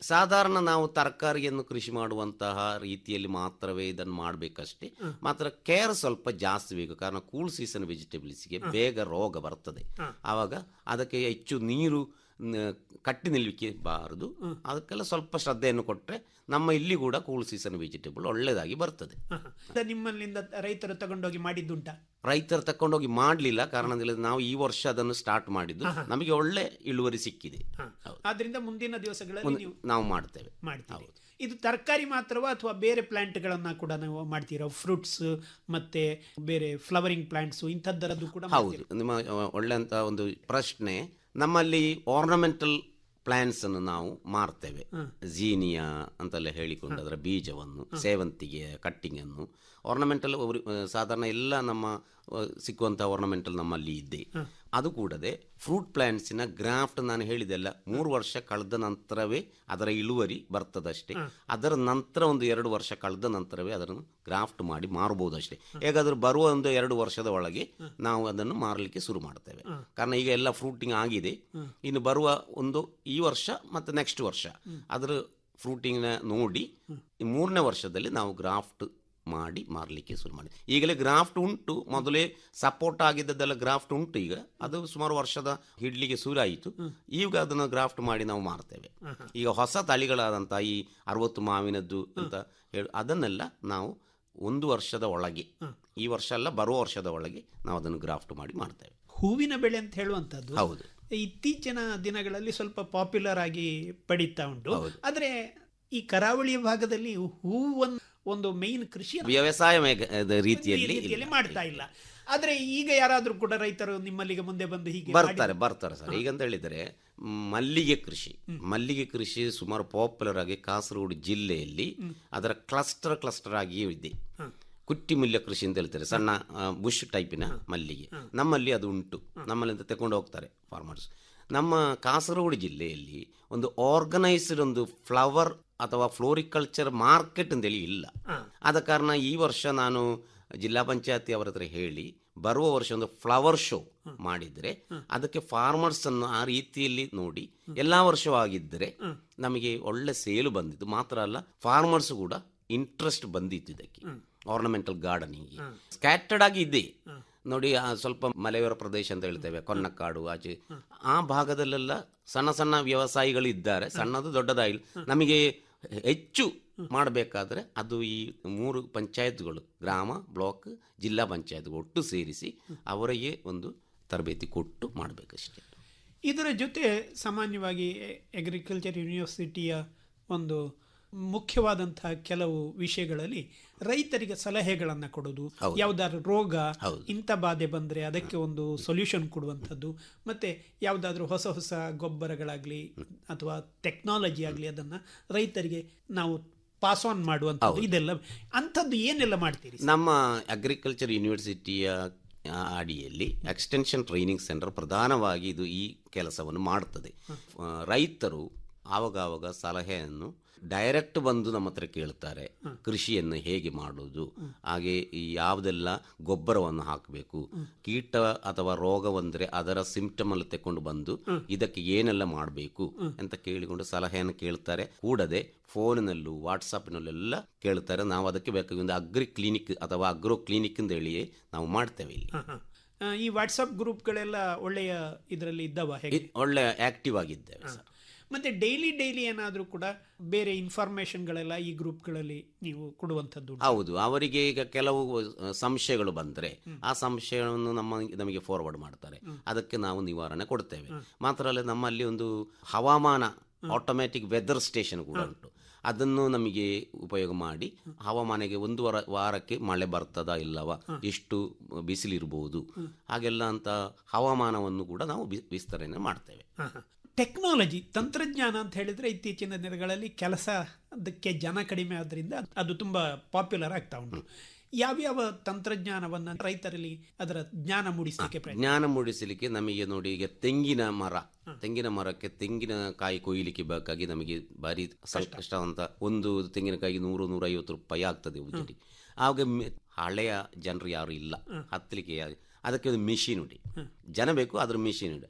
ಸಾಧಾರಣ ನಾವು ತರಕಾರಿಯನ್ನು ಕೃಷಿ ಮಾಡುವಂತಹ ರೀತಿಯಲ್ಲಿ ಮಾತ್ರವೇ ಇದನ್ನು ಮಾಡಬೇಕಷ್ಟೇ ಮಾತ್ರ ಕೇರ್ ಸ್ವಲ್ಪ ಜಾಸ್ತಿ ಬೇಕು ಕಾರಣ ಕೂಲ್ ಸೀಸನ್ ವೆಜಿಟೇಬಲ್ಸ್ಗೆ ಬೇಗ ರೋಗ ಬರ್ತದೆ ಆವಾಗ ಅದಕ್ಕೆ ಹೆಚ್ಚು ನೀರು ನ- ಕಟ್ಟಿ ನಿಲ್ಲಲಿಕ್ಕೆ ಬಾರದು ಅದಕ್ಕೆಲ್ಲ ಸ್ವಲ್ಪ ಶ್ರದ್ಧೆಯನ್ನು ಕೊಟ್ಟರೆ ನಮ್ಮ ಇಲ್ಲಿ ಕೂಡ ಕೂಲ್ ಸೀಸನ್ ವೆಜಿಟೇಬಲ್ ಒಳ್ಳೆಯದಾಗಿ ಬರ್ತದೆ ಅದ ನಿಮ್ಮಲ್ಲಿಂದ ರೈತರು ತಗೊಂಡೋಗಿ ಮಾಡಿದ್ದುಂಟಾ ರೈತರು ತಕೊಂಡೋಗಿ ಮಾಡಲಿಲ್ಲ ಕಾರಣ ಹೇಳಿದ್ರೆ ನಾವು ಈ ವರ್ಷ ಅದನ್ನು ಸ್ಟಾರ್ಟ್ ಮಾಡಿದ್ದು ನಮಗೆ ಒಳ್ಳೆ ಇಳುವರಿ ಸಿಕ್ಕಿದೆ ಆದ್ರಿಂದ ಮುಂದಿನ ದಿವಸಗಳಲ್ಲಿ ಒಂದು- ನೀವು ನಾವು ಮಾಡ್ತೇವೆ ಮಾಡ್ತೀವಿ ಇದು ತರಕಾರಿ ಮಾತ್ರವಾ ಅಥವಾ ಬೇರೆ ಪ್ಲಾಂಟ್ಗಳನ್ನ ಕೂಡ ನಾವು ಮಾಡ್ತೀರಾ ಫ್ರೂಟ್ಸ್ ಮತ್ತೆ ಬೇರೆ ಫ್ಲವರಿಂಗ್ ಪ್ಲಾಂಟ್ಸ್ ಇಂಥದ್ದರದ್ದು ಕೂಡ ಹೌದು ನಿಮ್ಮ ಅಹ್, ಒಳ್ಳೆಂತ ಒಂದು ಪ್ರಶ್ನೆ ನಮ್ಮಲ್ಲಿ ಆರ್ನಮೆಂಟಲ್ ಪ್ಲಾಂಟ್ಸ್ ಅನ್ನು ನಾವು ಮಾರ್ತೇವೆ ಜೀನಿಯಾ ಅಂತೆಲ್ಲ ಹೇಳಿಕೊಂಡು ಅದರ ಬೀಜವನ್ನು ಸೇವಂತಿಗೆ ಕಟ್ಟಿಂಗ್ ಅನ್ನು ಆರ್ನಮೆಂಟಲ್ ಸಾಧಾರಣ ಎಲ್ಲ ನಮ್ಮ ಅಹ್, ಸಿಕ್ಕುವಂಥ ಆರ್ನಮೆಂಟಲ್ ನಮ್ಮಲ್ಲಿ ಇದೆ ಅದು ಕೂಡದೆ ಫ್ರೂಟ್ ಪ್ಲಾಂಟ್ಸಿನ ಗ್ರಾಫ್ಟ್ ನಾನು ಹೇಳಿದೆಲ್ಲ ಮೂರು ವರ್ಷ ಕಳೆದ ನಂತರವೇ ಅದರ ಇಳುವರಿ ಬರ್ತದಷ್ಟೇ ಅದರ ನಂತರ ಒಂದು ಎರಡು ವರ್ಷ ಕಳೆದ ನಂತರವೇ ಅದನ್ನು ಗ್ರಾಫ್ಟ್ ಮಾಡಿ ಮಾರಬಹುದು ಅಷ್ಟೇ ಹೇಗಾದ್ರೂ ಬರುವ ಒಂದು ಎರಡು ವರ್ಷದ ಒಳಗೆ ನಾವು ಅದನ್ನು ಮಾರಲಿಕ್ಕೆ ಶುರು ಮಾಡ್ತೇವೆ ಕಾರಣ ಈಗ ಎಲ್ಲ ಫ್ರೂಟಿಂಗ್ ಆಗಿದೆ ಇನ್ನು ಬರುವ ಒಂದು ಈ ವರ್ಷ ಮತ್ತು ನೆಕ್ಸ್ಟ್ ವರ್ಷ ಅದರ ಫ್ರೂಟಿಂಗ್ನ ನೋಡಿ ಈ ಮೂರನೇ ವರ್ಷದಲ್ಲಿ ನಾವು ಗ್ರಾಫ್ಟ್ ಮಾಡಿ ಮಾರಲಿಕ್ಕೆ ಶುರು ಮಾಡಿ ಈಗಲೇ ಗ್ರಾಫ್ಟ್ ಉಂಟು ಮೊದಲೇ ಸಪೋರ್ಟ್ ಆಗಿದ್ದದ್ದೆಲ್ಲ ಗ್ರಾಫ್ಟ್ ಉಂಟು ಈಗ ಅದು ಸುಮಾರು ವರ್ಷದ ಹಿಡ್ಲಿಕ್ಕೆ ಶುರು ಆಯಿತು ಈಗ ಅದನ್ನು ಗ್ರಾಫ್ಟ್ ಮಾಡಿ ನಾವು ಮಾರ್ತೇವೆ ಈಗ ಹೊಸ ತಳಿಗಳಾದಂಥ ಈ ಅರವತ್ತು ಮಾವಿನದ್ದು ಅಂತ ಹೇಳಿ ಅದನ್ನೆಲ್ಲ ನಾವು ಒಂದು ವರ್ಷದ ಒಳಗೆ ಈ ವರ್ಷ ಅಲ್ಲ ಬರುವ ವರ್ಷದ ಒಳಗೆ ನಾವು ಅದನ್ನು ಗ್ರಾಫ್ಟ್ ಮಾಡಿ ಮಾಡ್ತೇವೆ ಹೂವಿನ ಬೆಳೆ ಅಂತ ಹೇಳುವಂಥದ್ದು ಹೌದು ಇತ್ತೀಚಿನ ದಿನಗಳಲ್ಲಿ ಸ್ವಲ್ಪ ಪಾಪ್ಯುಲರ್ ಆಗಿ ಪಡೀತಾ ಉಂಟು ಆದ್ರೆ ಈ ಕರಾವಳಿಯ ಭಾಗದಲ್ಲಿ ಹೂವನ್ನು ಒಂದು ಮೇನ್ ಕೃಷಿ ವ್ಯವಸಾಯ ಮೇಗ- ಅದ ರೀತಿಯಲ್ಲಿ ರೀತಿಯಲ್ಲಿ ಮಾಡ್ತಾ ಇಲ್ಲ ಆದ್ರೆ ಈಗ ಯಾರಾದ್ರೂ ಕೂಡ ರೈತರು ನಿಮ್ಮಲ್ಲಿಗೆ ಮುಂದೆ ಬಂದು ಹೀಗೆ ಬರ್ತಾರೆ ಬರ್ತಾರೆ ಸರ್ ಈಗ ಅಂತ ಹೇಳಿದರೆ ಮಲ್ಲಿಗೆ ಕೃಷಿ ಮಲ್ಲಿಗೆ ಕೃಷಿ ಸುಮಾರು ಪಾಪ್ಯುಲರ್ ಆಗಿ ಕಾಸರಗೋಡು ಜಿಲ್ಲೆಯಲ್ಲಿ ಅದರ ಕ್ಲಸ್ಟರ್ ಕ್ಲಸ್ಟರ್ ಆಗಿಯೂ ಇದೆ ಕುಟ್ಟಿ ಮುಲ್ಯ ಕೃಷಿ ಅಂತ ಹೇಳ್ತಾರೆ ಸಣ್ಣ ಆ, ಬುಷ್ ಟೈಪಿನ ಮಲ್ಲಿಗೆ ನಮ್ಮಲ್ಲಿ ಅದು ಉಂಟು ನಮ್ಮಲ್ಲಿಂದ ತಗೊಂಡು ಹೋಗ್ತಾರೆ ಫಾರ್ಮರ್ಸ್ ನಮ್ಮ ಕಾಸರಗೋಡು ಜಿಲ್ಲೆಯಲ್ಲಿ ಒಂದು ಆರ್ಗನೈಸ್ಡ್ ಒಂದು ಫ್ಲವರ್ ಅಥವಾ ಫ್ಲೋರಿಕಲ್ಚರ್ ಮಾರ್ಕೆಟ್ ಅಂತೇಳಿ ಇಲ್ಲ ಆದ ಕಾರಣ ಈ ವರ್ಷ ನಾನು ಜಿಲ್ಲಾ ಪಂಚಾಯತಿ ಅವರ ಹತ್ರ ಹೇಳಿ ಬರುವ ವರ್ಷ ಒಂದು ಫ್ಲವರ್ ಶೋ ಮಾಡಿದ್ರೆ ಅದಕ್ಕೆ ಫಾರ್ಮರ್ಸ್ ಅನ್ನು ಆ ರೀತಿಯಲ್ಲಿ ನೋಡಿ ಎಲ್ಲಾ ವರ್ಷವೂ ಆಗಿದ್ದರೆ ನಮಗೆ ಒಳ್ಳೆ ಸೇಲು ಬಂದಿದ್ದು ಮಾತ್ರ ಅಲ್ಲ ಫಾರ್ಮರ್ಸ್ ಕೂಡ ಇಂಟ್ರೆಸ್ಟ್ ಬಂದಿತ್ತು ಇದಕ್ಕೆ ಆರ್ನಮೆಂಟಲ್ ಗಾರ್ಡನಿಂಗ್ ಸ್ಕ್ಯಾಟರ್ಡ್ ಆಗಿ ಇದೆ ನೋಡಿ ಆ ಸ್ವಲ್ಪ ಮಲೆಯೋರ ಪ್ರದೇಶ ಅಂತ ಹೇಳ್ತೇವೆ ಕೊನ್ನಕ್ಕಾಡು ಆಚೆ ಆ ಭಾಗದಲ್ಲೆಲ್ಲ ಸಣ್ಣ ಸಣ್ಣ ವ್ಯವಸಾಯಿಗಳು ಇದ್ದಾರೆ ಸಣ್ಣದು ದೊಡ್ಡದಾಗಿಲ್ಲ ನಮಗೆ ಹೆಚ್ಚು ಮಾಡಬೇಕಾದ್ರೆ ಅದು ಈ ಮೂರು ಪಂಚಾಯತ್ಗಳು ಗ್ರಾಮ ಬ್ಲಾಕ್ ಜಿಲ್ಲಾ ಪಂಚಾಯತ್ ಒಟ್ಟು ಸೇರಿಸಿ ಅವರಿಗೆ ಒಂದು ತರಬೇತಿ ಕೊಟ್ಟು ಮಾಡಬೇಕಷ್ಟೇ ಇದರ ಜೊತೆ ಸಾಮಾನ್ಯವಾಗಿ ಅಗ್ರಿಕಲ್ಚರ್ ಯೂನಿವರ್ಸಿಟಿಯ ಒಂದು ಮುಖ್ಯವಾದಂತಹ ಕೆಲವು ವಿಷಯಗಳಲ್ಲಿ ರೈತರಿಗೆ ಸಲಹೆಗಳನ್ನು ಕೊಡೋದು ಹೌದು. ಯಾವ್ದಾದ್ರು ರೋಗ ಹೌದು. ಇಂಥ ಬಾಧೆ ಬಂದರೆ ಅದಕ್ಕೆ ಒಂದು ಸೊಲ್ಯೂಷನ್ ಕೊಡುವಂಥದ್ದು ಮತ್ತೆ ಯಾವುದಾದ್ರೂ ಹೊಸ ಹೊಸ ಗೊಬ್ಬರಗಳಾಗಲಿ ಅಥವಾ ಟೆಕ್ನಾಲಜಿ ಆಗಲಿ ಅದನ್ನು ರೈತರಿಗೆ ನಾವು ಪಾಸ್ ಆನ್ ಮಾಡುವಂಥದ್ದು ಇದೆಲ್ಲ ಅಂಥದ್ದು ಏನೆಲ್ಲ ಮಾಡ್ತೀರಿ ನಮ್ಮ ಅಗ್ರಿಕಲ್ಚರ್ ಯೂನಿವರ್ಸಿಟಿಯ ಆ, ಅಡಿಯಲ್ಲಿ ಎಕ್ಸ್ಟೆನ್ಷನ್ ಟ್ರೈನಿಂಗ್ ಸೆಂಟರ್ ಪ್ರಧಾನವಾಗಿ ಇದು ಈ ಕೆಲಸವನ್ನು ಮಾಡುತ್ತದೆ ಆ, ರೈತರು ಆವಾಗವಾಗ ಸಲಹೆಯನ್ನು ಡೈರೆಕ್ಟ್ ಬಂದು ನಮ್ಮ ಹತ್ರ ಕೇಳ್ತಾರೆ ಕೃಷಿಯನ್ನು ಹೇಗೆ ಮಾಡುವುದು ಹಾಗೆ ಈ ಯಾವುದೆಲ್ಲ ಗೊಬ್ಬರವನ್ನು ಹಾಕಬೇಕು ಕೀಟ ಅಥವಾ ರೋಗ ಬಂದರೆ ಅದರ ಸಿಂಪ್ಟಮ್ ಅಲ್ಲಿ ತೆಕೊಂಡು ಬಂದು ಇದಕ್ಕೆ ಏನೆಲ್ಲ ಮಾಡಬೇಕು ಅಂತ ಕೇಳಿಕೊಂಡು ಸಲಹೆಯನ್ನು ಕೇಳ್ತಾರೆ ಕೂಡದೆ ಫೋನಿನಲ್ಲೂ ವಾಟ್ಸಪ್ನಲ್ಲೆಲ್ಲ ಕೇಳ್ತಾರೆ ನಾವು ಅದಕ್ಕೆ ಬೇಕಾಗಿ ಒಂದು ಅಗ್ರಿ ಕ್ಲಿನಿಕ್ ಅಥವಾ ಅಗ್ರೋ ಕ್ಲಿನಿಕ್ ಅಂತ ಹೇಳಿಯೇ ನಾವು ಮಾಡ್ತೇವೆ ಇಲ್ಲಿ ಹ, ಹ. ಆ, ಈ ವಾಟ್ಸಪ್ ಗ್ರೂಪ್ಗಳೆಲ್ಲ ಒಳ್ಳೆಯ ಇದರಲ್ಲಿ ಇದ್ದಾವ ಹೇಗೆ ಇದ್ ಒಳ್ಳೆ ಆಕ್ಟಿವ್ ಆಗಿದ್ದೇವೆ ಸರ್ ಮತ್ತೆ ಡೈಲಿ ಡೈಲಿ ಏನಾದರೂ ಕೂಡ ಬೇರೆ ಇನ್ಫಾರ್ಮೇಶನ್ಗಳೆಲ್ಲ ಈ ಗ್ರೂಪ್ಗಳಲ್ಲಿ ನೀವು ಕೊಡುವಂಥದ್ದು ಉಂಟಾ? ಹೌದು ಅವರಿಗೆ ಈಗ ಕೆಲವು ಅಹ್, ಸಂಶಯಗಳು ಬಂದರೆ ಆ ಸಂಶಯವನ್ನು ನಮ್ಮ ನಮಗೆ ಫಾರ್ವರ್ಡ್ ಮಾಡ್ತಾರೆ ಅದಕ್ಕೆ ನಾವು ನಿವಾರಣೆ ಕೊಡ್ತೇವೆ ಮಾತ್ರ ಅಲ್ಲ ನಮ್ಮಲ್ಲಿ ಒಂದು ಹವಾಮಾನ ಆಟೋಮ್ಯಾಟಿಕ್ ವೆದರ್ ಸ್ಟೇಷನ್ ಕೂಡ ಉಂಟು ಅದನ್ನು ನಮಗೆ ಉಪಯೋಗ ಮಾಡಿ ಹವಾಮಾನಗೆ ಒಂದು ವಾರ ವಾರಕ್ಕೆ ಮಳೆ ಬರ್ತದಾ ಇಲ್ಲವಾ ಎಷ್ಟು ಬಿಸಿಲಿರ್ಬೋದು ಹಾಗೆಲ್ಲ ಅಂತ ಹವಾಮಾನವನ್ನು ಕೂಡ ನಾವು ವಿ- ವಿಸ್ತರಣೆ ಮಾಡ್ತೇವೆ ಹ, ಹ. ಟೆಕ್ನಾಲಜಿ ತಂತ್ರಜ್ಞಾನ ಅಂತ ಹೇಳಿದ್ರೆ ಇತ್ತೀಚಿನ ದಿನಗಳಲ್ಲಿ ಕೆಲಸ ಅದಕ್ಕೆ ಜನ ಕಡಿಮೆ ಆದ್ರಿಂದ ಅದು ತುಂಬಾ ಪಾಪ್ಯುಲರ್ ಆಗ್ತಾ ಉಂಟು ಯಾವ್ಯಾವ ತಂತ್ರಜ್ಞಾನವನ್ನ ರೈತರಲ್ಲಿ ಅದರ ಜ್ಞಾನ ಮೂಡಿಸಲಿಕ್ಕೆ ಪ್ರಯತ್ನ ಜ್ಞಾನ ಮೂಡಿಸಲಿಕ್ಕೆ ನಮಗೆ ನೋಡಿ ಈಗ ತೆಂಗಿನ ಮರ ತೆಂಗಿನ ಮರಕ್ಕೆ ತೆಂಗಿನಕಾಯಿ ಕೊಯ್ಲಿಕ್ಕೆ ಬೇಕಾಗಿ ನಮಗೆ ಭಾರಿ ಸಂಕಷ್ಟ ಅಂತ ಒಂದು ತೆಂಗಿನಕಾಯಿ ನೂರು ನೂರೈವತ್ತು ರೂಪಾಯಿ ಆಗ್ತದೆ ಉಜಿರಿ ಆವಾಗ ಮೆ- ಹಳೆಯ ಜನರು ಯಾರು ಇಲ್ಲ ಹತ್ತಲಿಕ್ಕೆ ಯಾ- ಅದಕ್ಕೆ ಒಂದು ಮಿಷಿನ್ ಉಂಟು ಜನ ಬೇಕು ಅದ್ರ ಮಿಷಿನ್ ಉಂಟು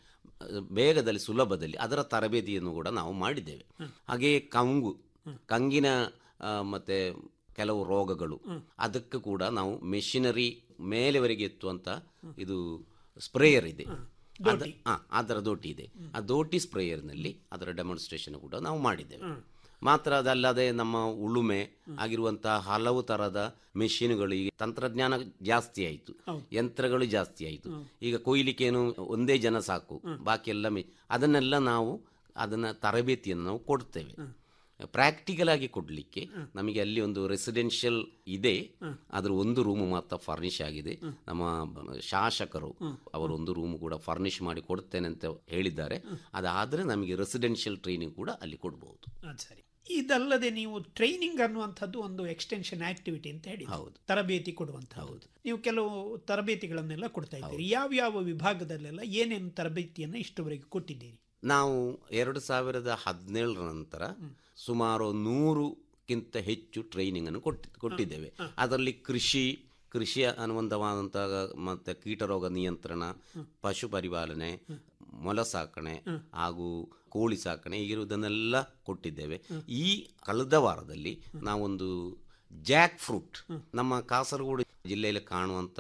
ಬೇಗದಲ್ಲಿ ಸುಲಭದಲ್ಲಿ ಅದರ ತರಬೇತಿಯನ್ನು ಕೂಡ ನಾವು ಮಾಡಿದ್ದೇವೆ ಹಾಗೆಯೇ ಕಂಗು ಕಂಗಿನ ಆ, ಮತ್ತೆ ಕೆಲವು ರೋಗಗಳು ಅದಕ್ಕೆ ಕೂಡ ನಾವು ಮೆಷಿನರಿ ಮೇಲೆವರೆಗೆ ಎತ್ತುವಂತ ಇದು ಸ್ಪ್ರೇಯರ್ ಇದೆ ಅದ- ಆ, ಅದರ ದೋಟಿ ಇದೆ ಆ ದೋಟಿ ಸ್ಪ್ರೇಯರ್ನಲ್ಲಿ ಅದರ ಡೆಮಾನ್ಸ್ಟ್ರೇಷನ್ ಕೂಡ ನಾವು ಮಾಡಿದ್ದೇವೆ ಮಾತ್ರ ಅದಲ್ಲದೆ ನಮ್ಮ ಉಳುಮೆ ಆಗಿರುವಂತಹ ಹಲವು ತರದ ಮೆಷಿನ್ಗಳು ಈಗ ತಂತ್ರಜ್ಞಾನ ಜಾಸ್ತಿ ಆಯಿತು ಯಂತ್ರಗಳು ಜಾಸ್ತಿ ಆಯಿತು ಈಗ ಕೊಯ್ಲಿಕ್ಕೇನು ಒಂದೇ ಜನ ಸಾಕು ಬಾಕಿ ಎಲ್ಲ ಮೆ ಅದನ್ನೆಲ್ಲ ನಾವು ಅದನ್ನ ತರಬೇತಿಯನ್ನು ನಾವು ಕೊಡ್ತೇವೆ ಪ್ರಾಕ್ಟಿಕಲ್ ಆಗಿ ಕೊಡಲಿಕ್ಕೆ ನಮಗೆ ಅಲ್ಲಿ ಒಂದು ರೆಸಿಡೆನ್ಷಿಯಲ್ ಇದೆ ಅದರ ಒಂದು ರೂಮ್ ಮಾತ್ರ ಫರ್ನಿಶ್ ಆಗಿದೆ ನಮ್ಮ ಶಾಸಕರು ಅವರು ಒಂದು ರೂಮ್ ಕೂಡ ಫರ್ನಿಶ್ ಮಾಡಿ ಕೊಡ್ತೇನೆ ಅಂತ ಹೇಳಿದ್ದಾರೆ ಅದಾದರೆ ನಮಗೆ ರೆಸಿಡೆನ್ಷಿಯಲ್ ಟ್ರೈನಿಂಗ್ ಕೂಡ ಅಲ್ಲಿ ಕೊಡಬಹುದು ಅದು ಸರಿ ಇದಲ್ಲದೆ ನೀವು ಟ್ರೈನಿಂಗ್ ಅನ್ನುವಂಥದ್ದು ಒಂದು ಎಕ್ಸ್ಟೆನ್ಷನ್ ಆಕ್ಟಿವಿಟಿ ಅಂತ ಹೇಳಿ ಹೌದು. ತರಬೇತಿ ಕೊಡುವಂಥದ್ದು ನೀವು ಕೆಲವು ತರಬೇತಿಗಳನ್ನೆಲ್ಲ ಕೊಡ್ತಾ ಇದ್ದೀರಿ ಯಾವ ಯಾವ ವಿಭಾಗದಲ್ಲೆಲ್ಲ ಏನೇನು ತರಬೇತಿಯನ್ನು ಇಷ್ಟುವರೆಗೆ ಕೊಟ್ಟಿದ್ದೀರಿ ನಾವು ಎರಡು ಸಾವಿರದ ಹದಿನೇಳರ ನಂತರ ಸುಮಾರು ನೂರುಕ್ಕಿಂತ ಹೆಚ್ಚು ಟ್ರೈನಿಂಗ್ ಅನ್ನು ಕೊಟ್ಟಿ ಕೊಟ್ಟಿದ್ದೇವೆ ಅದರಲ್ಲಿ ಕೃಷಿ ಕೃಷಿ ಅನುಬಂಧವಾದಂತಹ ಮತ್ತು ಕೀಟರೋಗ ನಿಯಂತ್ರಣ ಪಶು ಪರಿಪಾಲನೆ ಮೊಲ ಸಾಕಣೆ ಹಾಗೂ ಕೋಳಿ ಸಾಕಣೆ ಹೀಗಿರುವುದನ್ನೆಲ್ಲ ಕೊಟ್ಟಿದ್ದೇವೆ ಈ ಕಳೆದ ವಾರದಲ್ಲಿ ನಾವೊಂದು ಜಾಕ್ ಫ್ರೂಟ್ ನಮ್ಮ ಕಾಸರಗೋಡು ಜಿಲ್ಲೆಯಲ್ಲಿ ಕಾಣುವಂಥ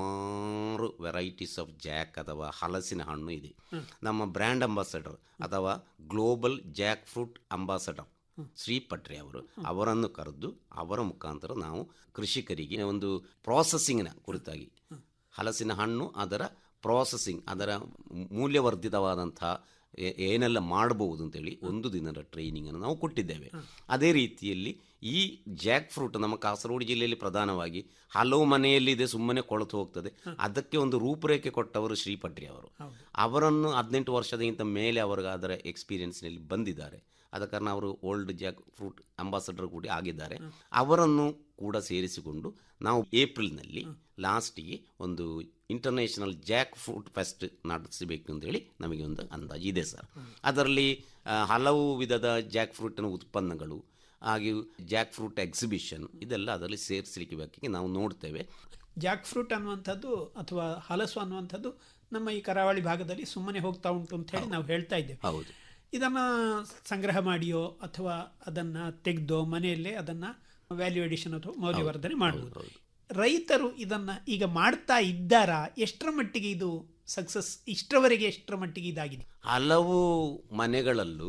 ಸುಮಾರು ವೆರೈಟೀಸ್ ಆಫ್ ಜಾಕ್ ಅಥವಾ ಹಲಸಿನ ಹಣ್ಣು ಇದೆ ನಮ್ಮ ಬ್ರ್ಯಾಂಡ್ ಅಂಬಾಸಡರ್ ಅಥವಾ global jackfruit ambassador Shri Padre ಅವರು ಅವರನ್ನು ಕರೆದು ಅವರ ಮುಖಾಂತರ ನಾವು ಕೃಷಿಕರಿಗೆ ಒಂದು ಪ್ರಾಸೆಸಿಂಗ್ನ ಕುರಿತಾಗಿ ಹಲಸಿನ ಹಣ್ಣು ಅದರ ಪ್ರಾಸೆಸಿಂಗ್ ಅದರ ಮೂಲ್ಯವರ್ಧಿತವಾದಂತಹ ಏ- ಏನೆಲ್ಲ ಮಾಡಬಹುದು ಅಂತೇಳಿ ಒಂದು ದಿನದ ಟ್ರೈನಿಂಗನ್ನು ನಾವು ಕೊಟ್ಟಿದ್ದೇವೆ ಅದೇ ರೀತಿಯಲ್ಲಿ ಈ ಜಾಕ್ ಫ್ರೂಟ್ ನಮ್ಮ ಕಾಸರಗೋಡು ಜಿಲ್ಲೆಯಲ್ಲಿ ಪ್ರಧಾನವಾಗಿ ಹಲವು ಮನೆಯಲ್ಲಿದೆ ಸುಮ್ಮನೆ ಕೊಳೆತು ಹೋಗ್ತದೆ ಅದಕ್ಕೆ ಒಂದು ರೂಪರೇಖೆ ಕೊಟ್ಟವರು ಶ್ರೀ ಪಟ್ರಿ ಅವರು ಅವರನ್ನು ಹದಿನೆಂಟು ವರ್ಷದಕ್ಕಿಂತ ಮೇಲೆ ಅವರಿಗೆ ಅದರ ಎಕ್ಸ್ಪೀರಿಯನ್ಸ್ನಲ್ಲಿ ಬಂದಿದ್ದಾರೆ ಆದ ಕಾರಣ ಅವರು ಓಲ್ಡ್ ಜಾಕ್ ಫ್ರೂಟ್ ಅಂಬಾಸಡರ್ ಕೂಡ ಆಗಿದ್ದಾರೆ ಅವರನ್ನು ಕೂಡ ಸೇರಿಸಿಕೊಂಡು ನಾವು ಏಪ್ರಿಲ್ನಲ್ಲಿ ಲಾಸ್ಟಿಗೆ ಒಂದು ಇಂಟರ್ನ್ಯಾಷನಲ್ ಜಾಕ್ ಫ್ರೂಟ್ ಫೆಸ್ಟ್ ನಡೆಸಬೇಕು ಅಂತೇಳಿ ನಮಗೆ ಒಂದು ಅಂದಾಜು ಇದೆ ಸರ್ ಅದರಲ್ಲಿ ಆ, ಹಲವು ವಿಧದ ಜಾಕ್ ಫ್ರೂಟಿನ ಉತ್ಪನ್ನಗಳು ಹಾಗೆ ಜಾಕ್ ಫ್ರೂಟ್ ಎಕ್ಸಿಬಿಷನ್ ಇದೆಲ್ಲ ಅದರಲ್ಲಿ ಸೇರಿಸಲಿಕ್ಕೆ ಬೇಕಿಗೆ ನಾವು ನೋಡ್ತೇವೆ ಜಾಕ್ ಫ್ರೂಟ್ ಅನ್ನುವಂಥದ್ದು ಅಥವಾ ಹಲಸು ಅನ್ನುವಂಥದ್ದು ನಮ್ಮ ಈ ಕರಾವಳಿ ಭಾಗದಲ್ಲಿ ಸುಮ್ಮನೆ ಹೋಗ್ತಾ ಉಂಟು ಅಂತ ಹೇಳಿ ನಾವು ಹೇಳ್ತಾ ಇದ್ದೇವೆ ಹೌದು ಇದನ್ನ ಸಂಗ್ರಹ ಮಾಡಿಯೋ ಅಥವಾ ಅದನ್ನ ತೆಗೆದೋ ಮನೆಯಲ್ಲೇ ಅದನ್ನ ವ್ಯಾಲ್ಯೂ ಎಡಿಷನ್ ಅಥವಾ ಮೌಲ್ಯವರ್ಧನೆ ಮಾಡಬಹುದು ರೈತರು ಇದನ್ನ ಈಗ ಮಾಡ್ತಾ ಇದ್ದಾರಾ ಎಷ್ಟರ ಮಟ್ಟಿಗೆ ಇದು ಸಕ್ಸಸ್ ಇಷ್ಟರವರೆಗೆ ಎಷ್ಟರ ಮಟ್ಟಿಗೆ ಇದಾಗಿದೆ ಹಲವು ಮನೆಗಳಲ್ಲೂ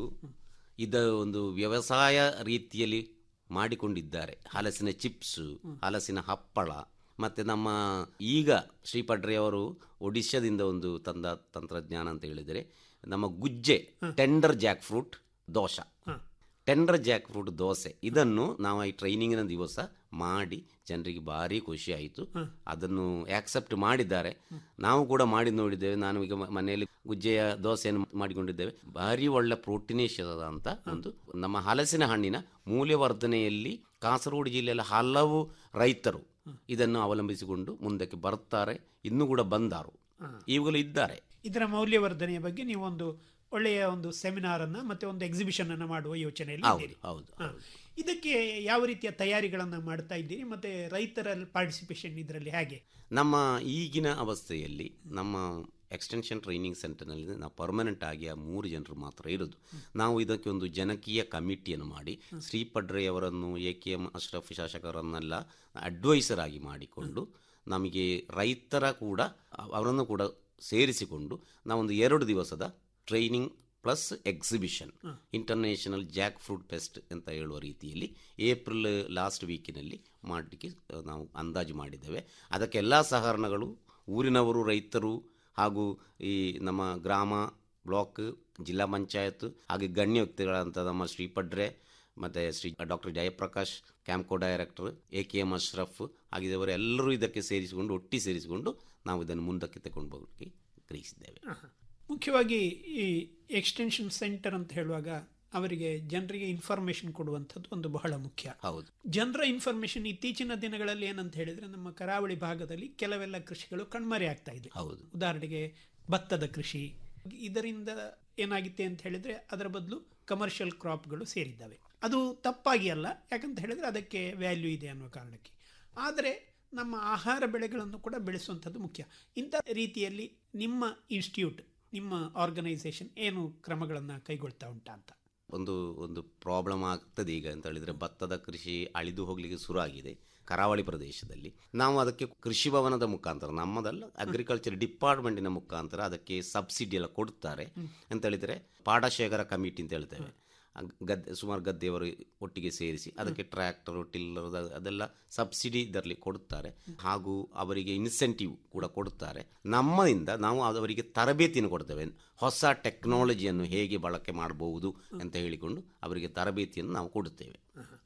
ಇದ ಒಂದು ವ್ಯವಸಾಯ ರೀತಿಯಲ್ಲಿ ಮಾಡಿಕೊಂಡಿದ್ದಾರೆ ಹಲಸಿನ ಚಿಪ್ಸು ಹಲಸಿನ ಹಪ್ಪಳ ಮತ್ತೆ ನಮ್ಮ ಈಗ ಶ್ರೀ ಪಡ್ರೆಯವರು ಒಡಿಶಾದಿಂದ ಒಂದು ತಂದ ತಂತ್ರಜ್ಞಾನ ಅಂತ ಹೇಳಿದರೆ ನಮ್ಮ ಗುಜ್ಜೆ tender jackfruit dosa tender jackfruit dosa ಇದನ್ನು ನಾವು ಈ ಟ್ರೈನಿಂಗಿನ ದಿವಸ ಮಾಡಿ ಜನರಿಗೆ ಭಾರಿ ಖುಷಿ ಆಯಿತು ಅದನ್ನು ಆಕ್ಸೆಪ್ಟ್ ಮಾಡಿದ್ದಾರೆ ನಾವು ಕೂಡ ಮಾಡಿ ನೋಡಿದ್ದೇವೆ ನಾನು ಈಗ ಮ- ಮನೆಯಲ್ಲಿ ಗುಜ್ಜೆಯ ದೋಸೆಯನ್ನು ಮಾಡಿಕೊಂಡಿದ್ದೇವೆ ಭಾರಿ ಒಳ್ಳೆ ಪ್ರೋಟೀನೇಶ್ ಅಂತ ಒಂದು ನಮ್ಮ ಹಲಸಿನ ಹಣ್ಣಿನ ಮೌಲ್ಯವರ್ಧನೆಯಲ್ಲಿ ಕಾಸರಗೋಡು ಜಿಲ್ಲೆಯಲ್ಲಿ ಹಲವು ರೈತರು ಇದನ್ನು ಅವಲಂಬಿಸಿಕೊಂಡು ಮುಂದಕ್ಕೆ ಬರ್ತಾರೆ ಇನ್ನೂ ಕೂಡ ಬಂದಾರು ಇವುಗಳು ಇದ್ದಾರೆ ಇದರ ಮೌಲ್ಯವರ್ಧನೆಯ ಬಗ್ಗೆ ನೀವು ಒಂದು ಒಳ್ಳೆಯ ಒಂದು ಸೆಮಿನಾರ್ ಅನ್ನ ಮತ್ತೆ ಒಂದು ಎಕ್ಸಿಬಿಷನ್ ಅನ್ನ ಮಾಡುವ ಯೋಚನೆಯಲ್ಲಿ ಹೌದು ಇದ್ದೀರಿ ಹೌದು ಹಾ. ಇದಕ್ಕೆ ಯಾವ ರೀತಿಯ ತಯಾರಿಗಳನ್ನ ಮಾಡ್ತಾ ಇದ್ದೀರಿ ಮತ್ತೆ ರೈತರ ಪಾರ್ಟಿಸಿಪೇಷನ್ ಇದರಲ್ಲಿ ಹೇಗೆ ನಮ್ಮ ಈಗಿನ ಅವಸ್ಥೆಯಲ್ಲಿ ನಮ್ಮ ಎಕ್ಸ್ಟೆನ್ಷನ್ ಟ್ರೈನಿಂಗ್ ಸೆಂಟರ್ನಲ್ಲಿ ನಾವು ಪರ್ಮನೆಂಟ್ ಆಗಿ ಆ ಮೂರು ಜನರು ಮಾತ್ರ ಇರೋದು ನಾವು ಇದಕ್ಕೆ ಒಂದು ಜನಕೀಯ ಕಮಿಟಿಯನ್ನು ಮಾಡಿ ಶ್ರೀ ಪಡ್ರೆಯವರನ್ನು ಎ ಕೆ ಎಂ ಅಶ್ರಫ್ ಶಾಸಕರನ್ನೆಲ್ಲ ಅಡ್ವೈಸರ್ ಆಗಿ ಮಾಡಿಕೊಂಡು ನಮಗೆ ರೈತರ ಕೂಡ ಅವರನ್ನು ಕೂಡ ಸೇರಿಸಿಕೊಂಡು ನಾವೊಂದು ಎರಡು ದಿವಸದ training plus exhibition international jackfruit fest ಅಂತ ಹೇಳುವ ರೀತಿಯಲ್ಲಿ ಏಪ್ರಿಲ್ ಲಾಸ್ಟ್ ವೀಕಿನಲ್ಲಿ ಮಾಡಲಿಕ್ಕೆ ಅಹ್, ನಾವು ಅಂದಾಜು ಮಾಡಿದ್ದೇವೆ ಅದಕ್ಕೆ ಎಲ್ಲ ಸಹಕರಣಗಳು ಊರಿನವರು ರೈತರು ಹಾಗೂ ಈ ನಮ್ಮ ಗ್ರಾಮ ಬ್ಲಾಕ್ ಜಿಲ್ಲಾ ಪಂಚಾಯತ್ ಹಾಗೆ ಗಣ್ಯ ವ್ಯಕ್ತಿಗಳಂತ ನಮ್ಮ ಶ್ರೀ ಪಡ್ರೆ ಮತ್ತು Shri doctor Jayaprakash Campco director A K M Ashraf ಆಗಿದವರು ಎಲ್ಲರೂ ಇದಕ್ಕೆ ಸೇರಿಸಿಕೊಂಡು ಒಟ್ಟಿ ಸೇರಿಸಿಕೊಂಡು ನಾವು ಇದನ್ನು ಮುಂದಕ್ಕೆ ತಗೊಂಡು ಹೋಗಲಿಕ್ಕೆ ಗ್ರಹಿಸಿದ್ದೇವೆ ಮುಖ್ಯವಾಗಿ ಈ ಎಕ್ಸ್ಟೆನ್ಷನ್ ಸೆಂಟರ್ ಅಂತ ಹೇಳುವಾಗ ಅವರಿಗೆ ಜನರಿಗೆ ಇನ್ಫಾರ್ಮೇಶನ್ ಕೊಡುವಂಥದ್ದು ಒಂದು ಬಹಳ ಮುಖ್ಯ ಹೌದು ಜನರ ಇನ್ಫಾರ್ಮೇಶನ್ ಇತ್ತೀಚಿನ ದಿನಗಳಲ್ಲಿ ಏನಂತ ಹೇಳಿದ್ರೆ ನಮ್ಮ ಕರಾವಳಿ ಭಾಗದಲ್ಲಿ ಕೆಲವೆಲ್ಲ ಕೃಷಿಗಳು ಕಣ್ಮರೆ ಆಗ್ತಾ ಇದೆ ಹೌದು ಉದಾಹರಣೆಗೆ ಭತ್ತದ ಕೃಷಿ ಇದರಿಂದ ಏನಾಗಿತ್ತೆ ಅಂತ ಹೇಳಿದ್ರೆ ಅದರ ಬದಲು ಕಮರ್ಷಿಯಲ್ ಕ್ರಾಪ್ಗಳು ಸೇರಿದ್ದಾವೆ ಅದು ತಪ್ಪಾಗಿ ಅಲ್ಲ ಯಾಕಂತ ಹೇಳಿದ್ರೆ ಅದಕ್ಕೆ ವ್ಯಾಲ್ಯೂ ಇದೆ ಅನ್ನೋ ಕಾರಣಕ್ಕೆ ಆದರೆ ನಮ್ಮ ಆಹಾರ ಬೆಳೆಗಳನ್ನು ಕೂಡ ಬೆಳೆಸುವಂಥದ್ದು ಮುಖ್ಯ ಇಂಥ ರೀತಿಯಲ್ಲಿ ನಿಮ್ಮ ಇನ್ಸ್ಟಿಟ್ಯೂಟ್ ನಿಮ್ಮ ಆರ್ಗನೈಸೇಷನ್ ಏನು ಕ್ರಮಗಳನ್ನು ಕೈಗೊಳ್ತಾ ಉಂಟಾ ಅಂತ ಒಂದು ಒಂದು ಪ್ರಾಬ್ಲಮ್ ಆಗ್ತದೆ ಈಗ ಅಂತ ಹೇಳಿದ್ರೆ ಭತ್ತದ ಕೃಷಿ ಅಳಿದು ಹೋಗ್ಲಿಕ್ಕೆ ಶುರು ಆಗಿದೆ ಕರಾವಳಿ ಪ್ರದೇಶದಲ್ಲಿ ನಾವು ಅದಕ್ಕೆ ಕೃಷಿ ಭವನದ ಮುಖಾಂತರ ನಮ್ಮದಲ್ಲ ಅಗ್ರಿಕಲ್ಚರ್ ಡಿಪಾರ್ಟ್ಮೆಂಟಿನ ಮುಖಾಂತರ ಅದಕ್ಕೆ ಸಬ್ಸಿಡಿ ಎಲ್ಲ ಕೊಡ್ತಾರೆ ಅಂತ ಹೇಳಿದ್ರೆ ಪಾಡಶೇಖರ ಕಮಿಟಿ ಅಂತ ಹೇಳ್ತೇವೆ ಅಗ್- ಗದ್ದೆ ಸುಮಾರು ಗದ್ದೆಯವರು ಒಟ್ಟಿಗೆ ಸೇರಿಸಿ ಅದಕ್ಕೆ ಟ್ರ್ಯಾಕ್ಟರ್ ಟಿಲ್ಲರ್ ಅದೆಲ್ಲ ಸಬ್ಸಿಡಿ ಇದರಲ್ಲಿ ಕೊಡುತ್ತಾರೆ ಹಾಗೂ ಅವರಿಗೆ ಇನ್ಸೆಂಟಿವ್ ಕೂಡ ಕೊಡುತ್ತಾರೆ ನಮ್ಮದಿಂದ ನಾವು ಅವರಿಗೆ ತರಬೇತಿಯನ್ನು ಕೊಡ್ತೇವೆ ಹೊಸ ಟೆಕ್ನಾಲಜಿಯನ್ನು ಹೇಗೆ ಬಳಕೆ ಮಾಡಬಹುದು ಅಂತ ಹೇಳಿಕೊಂಡು ಅವರಿಗೆ ತರಬೇತಿಯನ್ನು ನಾವು ಕೊಡುತ್ತೇವೆ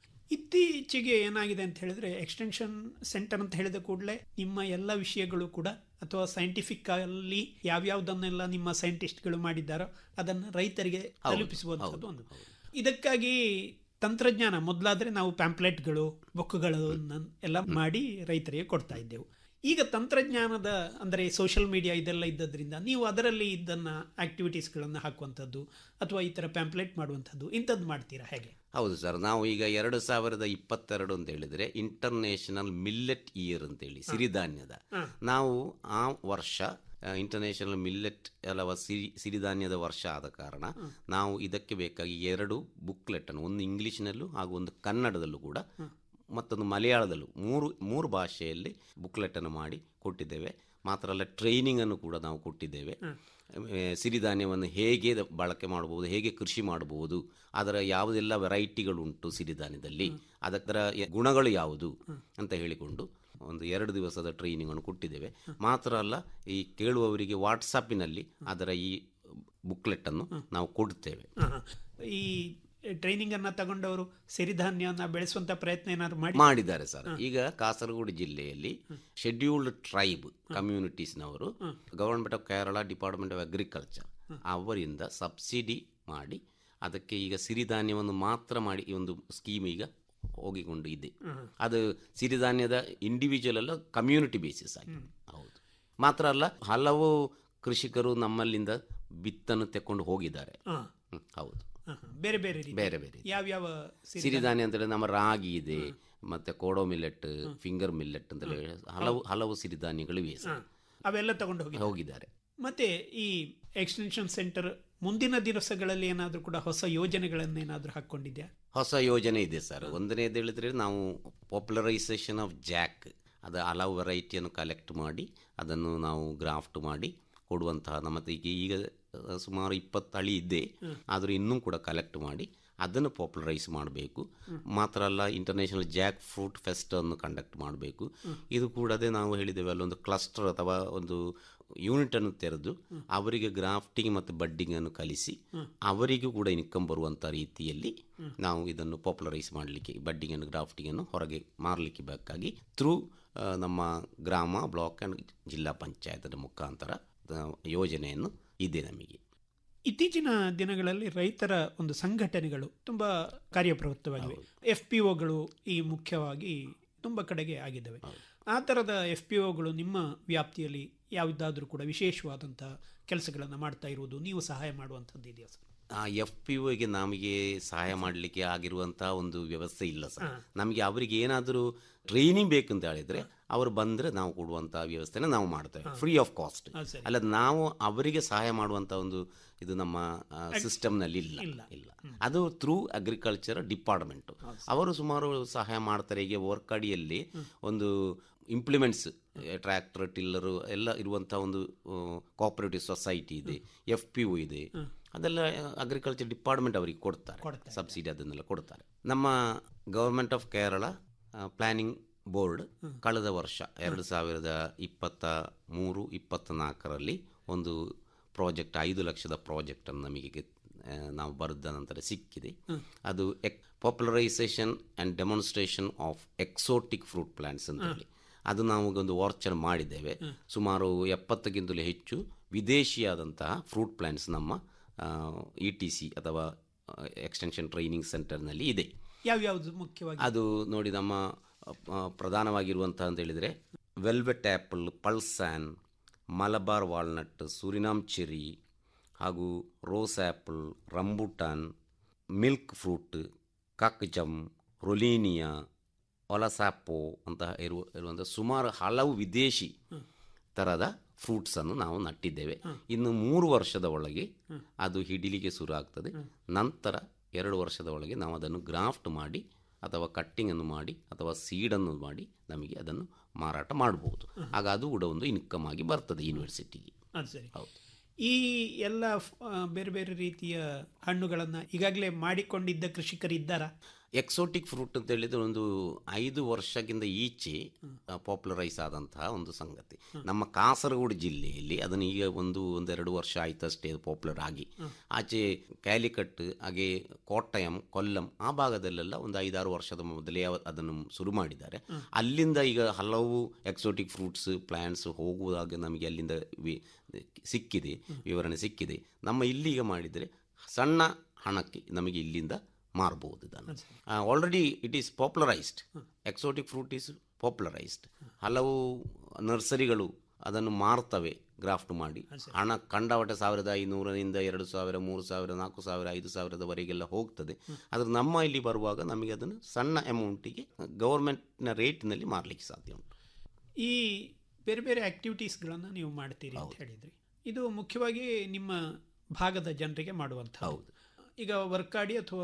ಇತ್ತೀಚೆಗೆ ಏನಾಗಿದೆ ಅಂತ ಹೇಳಿದ್ರೆ ಎಕ್ಸ್ಟೆನ್ಷನ್ ಸೆಂಟರ್ ಅಂತ ಹೇಳಿದ ಕೂಡಲೇ ನಿಮ್ಮ ಎಲ್ಲ ವಿಷಯಗಳು ಕೂಡ ಅಥವಾ ಸೈಂಟಿಫಿಕ್ ಅಲ್ಲಿ ಯಾವ್ಯಾವುದನ್ನೆಲ್ಲ ನಿಮ್ಮ ಸೈಂಟಿಸ್ಟ್ಗಳು ಮಾಡಿದ್ದಾರೋ ಅದನ್ನು ರೈತರಿಗೆ ಹೌದು, ತಲುಪಿಸುವಂಥದ್ದು ಹೌದು, ಒಂದು ಇದಕ್ಕಾಗಿ ತಂತ್ರಜ್ಞಾನ ಮೊದಲಾದ್ರೆ ನಾವು ಪ್ಯಾಂಪ್ಲೆಟ್ಗಳು ಬುಕ್ಗಳು ಎಲ್ಲ ಮಾಡಿ ರೈತರಿಗೆ ಕೊಡ್ತಾ ಇದ್ದೆವು ಈಗ ತಂತ್ರಜ್ಞಾನದ ಅಂದರೆ ಸೋಷಿಯಲ್ ಮೀಡಿಯಾ ಇದೆಲ್ಲ ಇದ್ದದ್ರಿಂದ ನೀವು ಅದರಲ್ಲಿ ಇದನ್ನ ಆಕ್ಟಿವಿಟೀಸ್ಗಳನ್ನು ಹಾಕುವಂಥದ್ದು ಅಥವಾ ಈ ಥರ ಪ್ಯಾಂಪ್ಲೆಟ್ ಮಾಡುವಂಥದ್ದು ಇಂಥದ್ದು ಮಾಡ್ತೀರಾ ಹೇಗೆ ಹೌದು ಸರ್ ನಾವು ಈಗ ಎರಡು ಸಾವಿರದ ಇಪ್ಪತ್ತೆರಡು ಅಂತ ಹೇಳಿದ್ರೆ ಇಂಟರ್ನ್ಯಾಷನಲ್ ಮಿಲ್ಲೆಟ್ ಇಯರ್ ಅಂತೇಳಿ ಸಿರಿಧಾನ್ಯದ ಹ. ನಾವು ಆ ವರ್ಷ ಇಂಟರ್ನ್ಯಾಷನಲ್ ಮಿಲ್ಲೆಟ್ ಅಲ್ಲವ ಸಿರಿ ಸಿರಿಧಾನ್ಯದ ವರ್ಷ ಆದ ಕಾರಣ ನಾವು ಇದಕ್ಕೆ ಬೇಕಾಗಿ ಎರಡು ಬುಕ್ಲೆಟನ್ನು ಒಂದು ಇಂಗ್ಲಿಷ್ನಲ್ಲೂ ಹಾಗೂ ಒಂದು ಕನ್ನಡದಲ್ಲೂ ಕೂಡ ಮತ್ತೊಂದು ಮಲಯಾಳದಲ್ಲೂ ಮೂರು ಮೂರು ಭಾಷೆಯಲ್ಲಿ ಬುಕ್ಲೆಟನ್ನು ಮಾಡಿ ಕೊಟ್ಟಿದ್ದೇವೆ ಮಾತ್ರ ಅಲ್ಲ ಟ್ರೈನಿಂಗನ್ನು ಕೂಡ ನಾವು ಕೊಟ್ಟಿದ್ದೇವೆ ಆ, ಸಿರಿಧಾನ್ಯವನ್ನು ಹೇಗೆ ದ- ಬಳಕೆ ಮಾಡಬಹುದು ಹೇಗೆ ಕೃಷಿ ಮಾಡಬಹುದು ಅದರ ಯಾವುದೆಲ್ಲ ವೆರೈಟಿಗಳುಂಟು ಸಿರಿಧಾನ್ಯದಲ್ಲಿ ಅದರ ಯ- ಗುಣಗಳು ಯಾವುದು ಅಂತ ಹೇಳಿಕೊಂಡು ಒಂದು ಎರಡು ದಿವಸದ ಟ್ರೈನಿಂಗನ್ನು ಕೊಟ್ಟಿದ್ದೇವೆ ಮಾತ್ರ ಅಲ್ಲ ಈ ಕೇಳುವವರಿಗೆ ವಾಟ್ಸಪ್ಪಿನಲ್ಲಿ ಅದರ ಈ ಬುಕ್ಲೆಟನ್ನು ನಾವು ಕೊಡುತ್ತೇವೆ ಆಹಾ. ಈ ಟ್ರೈನಿಂಗ್ ಅನ್ನ ತಗೊಂಡವರು ಸಿರಿಧಾನ್ಯವನ್ನ ಬೆಳೆಸುವಂತ ಪ್ರಯತ್ನ ಏನಾದ್ರು ಮಾಡಿ ಮಾಡಿದ್ದಾರೆ ಸರ್ ಈಗ ಕಾಸರಗೋಡು ಜಿಲ್ಲೆಯಲ್ಲಿ ಶೆಡ್ಯೂಲ್ಡ್ ಟ್ರೈಬ್ ಕಮ್ಯುನಿಟೀಸ್ನವರು government of Kerala department of agriculture ಅವರಿಂದ ಸಬ್ಸಿಡಿ ಮಾಡಿ ಅದಕ್ಕೆ ಈಗ ಸಿರಿಧಾನ್ಯವನ್ನು ಮಾತ್ರ ಮಾಡಿ ಈ ಒಂದು ಸ್ಕೀಮ್ ಈಗ ಹೋಗಿಕೊಂಡು ಇದೆ ಅದು ಸಿರಿಧಾನ್ಯದ ಇಂಡಿವಿಜುವಲ್ ಅಲ್ಲ ಕಮ್ಯುನಿಟಿ ಬೇಸಿಸ್ ಆಗಿ ಹೌದು ಮಾತ್ರ ಅಲ್ಲ ಹಲವು ಕೃಷಿಕರು ನಮ್ಮಲ್ಲಿಂದ ಬಿತ್ತನ್ನು ತೆಕ್ಕೊಂಡು ಹೋಗಿದ್ದಾರೆ ಹಾ. ಹ್ಮ್, ಹೌದು ಆಹಾ. ಬೇರೆ ಬೇರೆ ರೀತಿ ಬೇರೆ ಬೇರೆ ಯಾವ್ಯಾವ ಸಿರಿಧಾನ್ಯ ಅಂತೇಳಿ ನಮ್ಮ ರಾಗಿ ಇದೆ ಮತ್ತೆ ಕೋಡೋ ಮಿಲ್ಲೆಟ್ ಫಿಂಗರ್ ಮಿಲ್ಲೆಟ್ ಅಂತ ಹೇಳಿ ಹಲವು ಹಲವು ಸಿರಿಧಾನ್ಯಗಳಿವೆ ಹಾ. ಸರ್. ಅವೆಲ್ಲ ತಗೊಂಡು ಹೋಗಿ ಹೋಗಿದ್ದಾರೆ ಮತ್ತೆ ಈ ಎಕ್ಸ್ಟೆನ್ಷನ್ ಸೆಂಟರ್ ಮುಂದಿನ ದಿವಸಗಳಲ್ಲಿ ಏನಾದರೂ ಕೂಡ ಹೊಸ ಯೋಜನೆಗಳನ್ನೇನಾದ್ರೂ ಹಾಕೊಂಡಿದ್ಯಾ ಹೊಸ ಯೋಜನೆ ಇದೆ ಸರ್ ಒಂದನೇದು ಹೇಳಿದ್ರೆ ನಾವು ಪಾಪ್ಯುಲರೈಸೇಷನ್ ಆಫ್ ಜಾಕ್ ಅದು ಹಲವು ವೆರೈಟಿಯನ್ನು ಕಲೆಕ್ಟ್ ಮಾಡಿ ಅದನ್ನು ನಾವು ಗ್ರಾಫ್ಟ್ ಮಾಡಿ ಕೊಡುವಂತಹ ನಮ್ಮ ಈಗ ಈಗ ಅಹ್, ಸುಮಾರು ಇಪ್ಪತ್ತು ತಳಿ ಇದೆ ಆದರೂ ಇನ್ನೂ ಕೂಡ ಕಲೆಕ್ಟ್ ಮಾಡಿ ಅದನ್ನು ಪಾಪ್ಯುಲರೈಸ್ ಮಾಡಬೇಕು ಮಾತ್ರ ಅಲ್ಲ ಇಂಟರ್ನ್ಯಾಷನಲ್ ಜಾಕ್ ಫ್ರೂಟ್ ಫೆಸ್ಟ್ ಅನ್ನು ಕಂಡಕ್ಟ್ ಮಾಡಬೇಕು ಇದು ಕೂಡದೆ ನಾವು ಹೇಳಿದ್ದೇವೆ ಅಲ್ಲೊಂದು ಕ್ಲಸ್ಟರ್ ಅಥವಾ ಒಂದು ಯೂನಿಟ್ ಅನ್ನು ತೆರೆದು ಅವರಿಗೆ ಗ್ರಾಫ್ಟಿಂಗ್ ಮತ್ತು ಬಡ್ಡಿಂಗ್ ಅನ್ನು ಕಲಿಸಿ ಅವರಿಗೂ ಕೂಡ ಇನ್ಕಮ್ ಬರುವಂಥ ರೀತಿಯಲ್ಲಿ ನಾವು ಇದನ್ನು ಪಾಪ್ಯುಲರೈಸ್ ಮಾಡಲಿಕ್ಕೆ ಬಡ್ಡಿಂಗ್ ಅನ್ನು ಗ್ರಾಫ್ಟಿಂಗ್ ಅನ್ನು ಹೊರಗೆ ಮಾರಲಿಕ್ಕೆ ಬೇಕಾಗಿ ಥ್ರೂ ನಮ್ಮ ಗ್ರಾಮ ಬ್ಲಾಕ್ ಆ್ಯಂಡ್ ಜಿಲ್ಲಾ ಪಂಚಾಯತದ ಮುಖಾಂತರ ಆ, ಯೋಜನೆಯನ್ನು ಇದೆ ನಮಗೆ ಇತ್ತೀಚಿನ ದಿನಗಳಲ್ಲಿ ರೈತರ ಒಂದು ಸಂಘಟನೆಗಳು ತುಂಬಾ ಕಾರ್ಯಪ್ರವೃತ್ತವಾಗಿವೆ ಎಫ್ ಪಿ ಒಗಳು ಈ ಮುಖ್ಯವಾಗಿ ತುಂಬ ಕಡೆಗೆ ಆಗಿದ್ದಾವೆ ಆ ಥರದ ಎಫ್ ಪಿ ಒಗಳು ನಿಮ್ಮ ವ್ಯಾಪ್ತಿಯಲ್ಲಿ ಯಾವುದಾದ್ರೂ ಕೂಡ ವಿಶೇಷವಾದಂತಹ ಕೆಲಸಗಳನ್ನು ಮಾಡ್ತಾ ಇರುವುದು ನೀವು ಸಹಾಯ ಮಾಡುವಂಥದ್ದು ಇದೆಯಾ ಸರ್ ಆ ಎಫ್ ಪಿ ಒಗೆ ನಮಗೆ ಸಹಾಯ ಮಾಡಲಿಕ್ಕೆ ಆಗಿರುವಂತಹ ಒಂದು ವ್ಯವಸ್ಥೆ ಇಲ್ಲ ಸರ್ ನಮಗೆ ಅವರಿಗೆ ಏನಾದರೂ ಟ್ರೈನಿಂಗ್ ಬೇಕು ಅಂತ ಹೇಳಿದ್ರೆ ಅವರು ಬಂದರೆ ನಾವು ಕೊಡುವಂಥ ವ್ಯವಸ್ಥೆನ ನಾವು ಮಾಡ್ತೇವೆ ಫ್ರೀ ಆಫ್ ಕಾಸ್ಟ್ ಅದು ಸರಿ. ಅಲ್ಲ ನಾವು ಅವರಿಗೆ ಸಹಾಯ ಮಾಡುವಂಥ ಒಂದು ಇದು ನಮ್ಮ ಅಗ್- ಸಿಸ್ಟಮ್ನಲ್ಲಿ ಇಲ್ಲ ಇಲ್ಲ. ಇಲ್ಲ ಅದು ಥ್ರೂ ಅಗ್ರಿಕಲ್ಚರ್ ಡಿಪಾರ್ಟ್ಮೆಂಟ್ ಅವರು ಸುಮಾರು ಸಹಾಯ ಮಾಡ್ತಾರೆ ಈಗ ವರ್ಕ್ ಅಡಿಯಲ್ಲಿ ಒಂದು ಇಂಪ್ಲಿಮೆಂಟ್ಸ್ ಟ್ರ್ಯಾಕ್ಟರ್ ಟಿಲ್ಲರು ಎಲ್ಲ ಇರುವಂಥ ಒಂದು ಕೋಆಪರೇಟಿವ್ ಸೊಸೈಟಿ ಇದೆ ಎಫ್ ಪಿ ಒ ಇದೆ ಅದೆಲ್ಲ ಅಗ್ರಿಕಲ್ಚರ್ ಡಿಪಾರ್ಟ್ಮೆಂಟ್ ಅವರಿಗೆ ಕೊಡ್ತಾರೆ ಸಬ್ಸಿಡಿ ಅದನ್ನೆಲ್ಲ ಕೊಡ್ತಾರೆ ನಮ್ಮ government of Kerala planning board ಕಳೆದ ವರ್ಷ ಎರಡು ಸಾವಿರದ ಇಪ್ಪತ್ತ ಮೂರು ಇಪ್ಪತ್ತ ನಾಲ್ಕರಲ್ಲಿ ಒಂದು ಪ್ರಾಜೆಕ್ಟ್ ಐದು ಲಕ್ಷದ ಪ್ರಾಜೆಕ್ಟನ್ನು ನಮಗೆ ಆ, ನಾವು ಬರೆದ ನಂತರ ಸಿಕ್ಕಿದೆ ಅದು ಎಕ್ popularisation and demonstration of exotic fruit plants ಅಂತ ಹೇಳಿ ಅದು ನಾವು ಒಂದು ವಾರ್ಚರ್ ಮಾಡಿದ್ದೇವೆ ಸುಮಾರು ಎಪ್ಪತ್ತಕ್ಕಿಂತಲೂ ಹೆಚ್ಚು ವಿದೇಶಿಯಾದಂತಹ ಫ್ರೂಟ್ ಪ್ಲಾಂಟ್ಸ್ ನಮ್ಮ ಇ ಟಿ ಸಿ ಅಥವಾ ಎಕ್ಸ್ಟೆನ್ಷನ್ ಟ್ರೈನಿಂಗ್ ಸೆಂಟರ್ನಲ್ಲಿ ಇದೆ ಯಾವ್ಯಾವುದು ಮುಖ್ಯವಾಗಿ ಅದು ನೋಡಿ ನಮ್ಮ ಆ, ಪ್ರಧಾನವಾಗಿರುವಂತಹ ಅಂತ ಹೇಳಿದರೆ velvet apple pulasan Malabar walnut Surinam cherry ಹಾಗೂ rose apple rambutan milk fruit ಕಾಕ್ಜಮ್ ರೊಲೀನಿಯಾ ಒಲಸಾಪೋ ಅಂತ ಇರುವ ಇರುವಂಥ ಸುಮಾರು ಹಲವು ವಿದೇಶಿ ಥರದ ಫ್ರೂಟ್ಸ್ ಅನ್ನು ನಾವು ನಟ್ಟಿದ್ದೇವೆ ಇನ್ನು ಮೂರು ವರ್ಷದ ಒಳಗೆ ಅದು ಹಿಡಿಲಿಕ್ಕೆ ಶುರು ಆಗ್ತದೆ ನಂತರ ಎರಡು ವರ್ಷದ ಒಳಗೆ ನಾವು ಅದನ್ನು ಗ್ರಾಫ್ಟ್ ಮಾಡಿ ಅಥವಾ ಕಟ್ಟಿಂಗ್ ಅನ್ನು ಮಾಡಿ ಅಥವಾ ಸೀಡನ್ನು ಮಾಡಿ ನಮಗೆ ಅದನ್ನು ಮಾರಾಟ ಮಾಡಬಹುದು ಆಗ ಅದು ಕೂಡ ಒಂದು ಇನ್ಕಮ್ ಆಗಿ ಬರ್ತದೆ ಯೂನಿವರ್ಸಿಟಿಗೆ ಅದು ಸರಿ ಹೌದು ಈ ಎಲ್ಲ ಫ್- ಆ, ಬೇರೆ ಬೇರೆ ರೀತಿಯ ಹಣ್ಣುಗಳನ್ನು ಈಗಾಗಲೇ ಮಾಡಿಕೊಂಡಿದ್ದ ಕೃಷಿಕರಿದ್ದಾರಾ ಎಕ್ಸೋಟಿಕ್ ಫ್ರೂಟ್ ಅಂತ ಹೇಳಿದ್ರೆ ಒಂದು ಐದು ವರ್ಷಕ್ಕಿಂತ ಈಚೆ ಪಾಪ್ಯುಲರೈಸ್ ಆದಂತಹ ಒಂದು ಸಂಗತಿ ನಮ್ಮ ಕಾಸರಗೋಡು ಜಿಲ್ಲೆಯಲ್ಲಿ ಅದನ್ನು ಈಗ ಒಂದು ಒಂದೆರಡು ವರ್ಷ ಆಯ್ತಷ್ಟೇ ಅದು ಪಾಪ್ಯುಲರ್ ಆಗಿ ಆಚೆ ಕ್ಯಾಲಿಕಟ್ ಹಾಗೆ ಕೋಟ್ಟಯಂ ಕೊಲ್ಲಂ ಆ ಭಾಗದಲ್ಲೆಲ್ಲ ಒಂದು ಐದಾರು ವರ್ಷದ ಮೊದಲೇ ಅವ- ಅದನ್ನು ಶುರು ಮಾಡಿದ್ದಾರೆ ಅಲ್ಲಿಂದ ಈಗ ಹಲವು ಎಕ್ಸೋಟಿಕ್ ಫ್ರೂಟ್ಸ್ ಪ್ಲಾಂಟ್ಸ್ ಹೋಗುವಾಗ ನಮಗೆ ಅಲ್ಲಿಂದ ವಿ- ಸಿಕ್ಕಿದೆ ವಿವರಣೆ ಸಿಕ್ಕಿದೆ ನಮ್ಮ ಇಲ್ಲಿಗ ಮಾಡಿದರೆ ಸಣ್ಣ ಹಣಕ್ಕೆ ನಮಗೆ ಇಲ್ಲಿಂದ ಮಾರಬಹುದು ಇದನ್ನು already it is popularised exotic fruit is popularised ಹಲವು ನರ್ಸರಿಗಳು ಅದನ್ನು ಮಾರ್ತವೆ ಗ್ರಾಫ್ಟ್ ಮಾಡಿ ಹಣ ಕಂಡವಟ ಸಾವಿರದ ಐನೂರರಿಂದ ಎರಡು ಸಾವಿರ ಮೂರು ಸಾವಿರ ನಾಲ್ಕು ಸಾವಿರ ಐದು ಸಾವಿರದವರೆಗೆಲ್ಲ ಹೋಗ್ತದೆ ಆದರೆ ನಮ್ಮ ಇಲ್ಲಿ ಬರುವಾಗ ನಮಗೆ ಅದನ್ನು ಸಣ್ಣ ಅಮೌಂಟಿಗೆ ಗೌರ್ಮೆಂಟ್ನ ರೇಟ್ನಲ್ಲಿ ಮಾರಲಿಕ್ಕೆ ಸಾಧ್ಯ ಉಂಟು ಈ ಬೇರೆ ಬೇರೆ ಆಕ್ಟಿವಿಟೀಸ್ಗಳನ್ನು ನೀವು ಮಾಡ್ತೀರಿ ಅಂತ ಹೇಳಿದ್ರಿ ಇದು ಮುಖ್ಯವಾಗಿ ನಿಮ್ಮ ಭಾಗದ ಜನರಿಗೆ ಮಾಡುವಂಥ ಹೌದು ಈಗ ವರ್ಕಾಡಿ ಅಥವಾ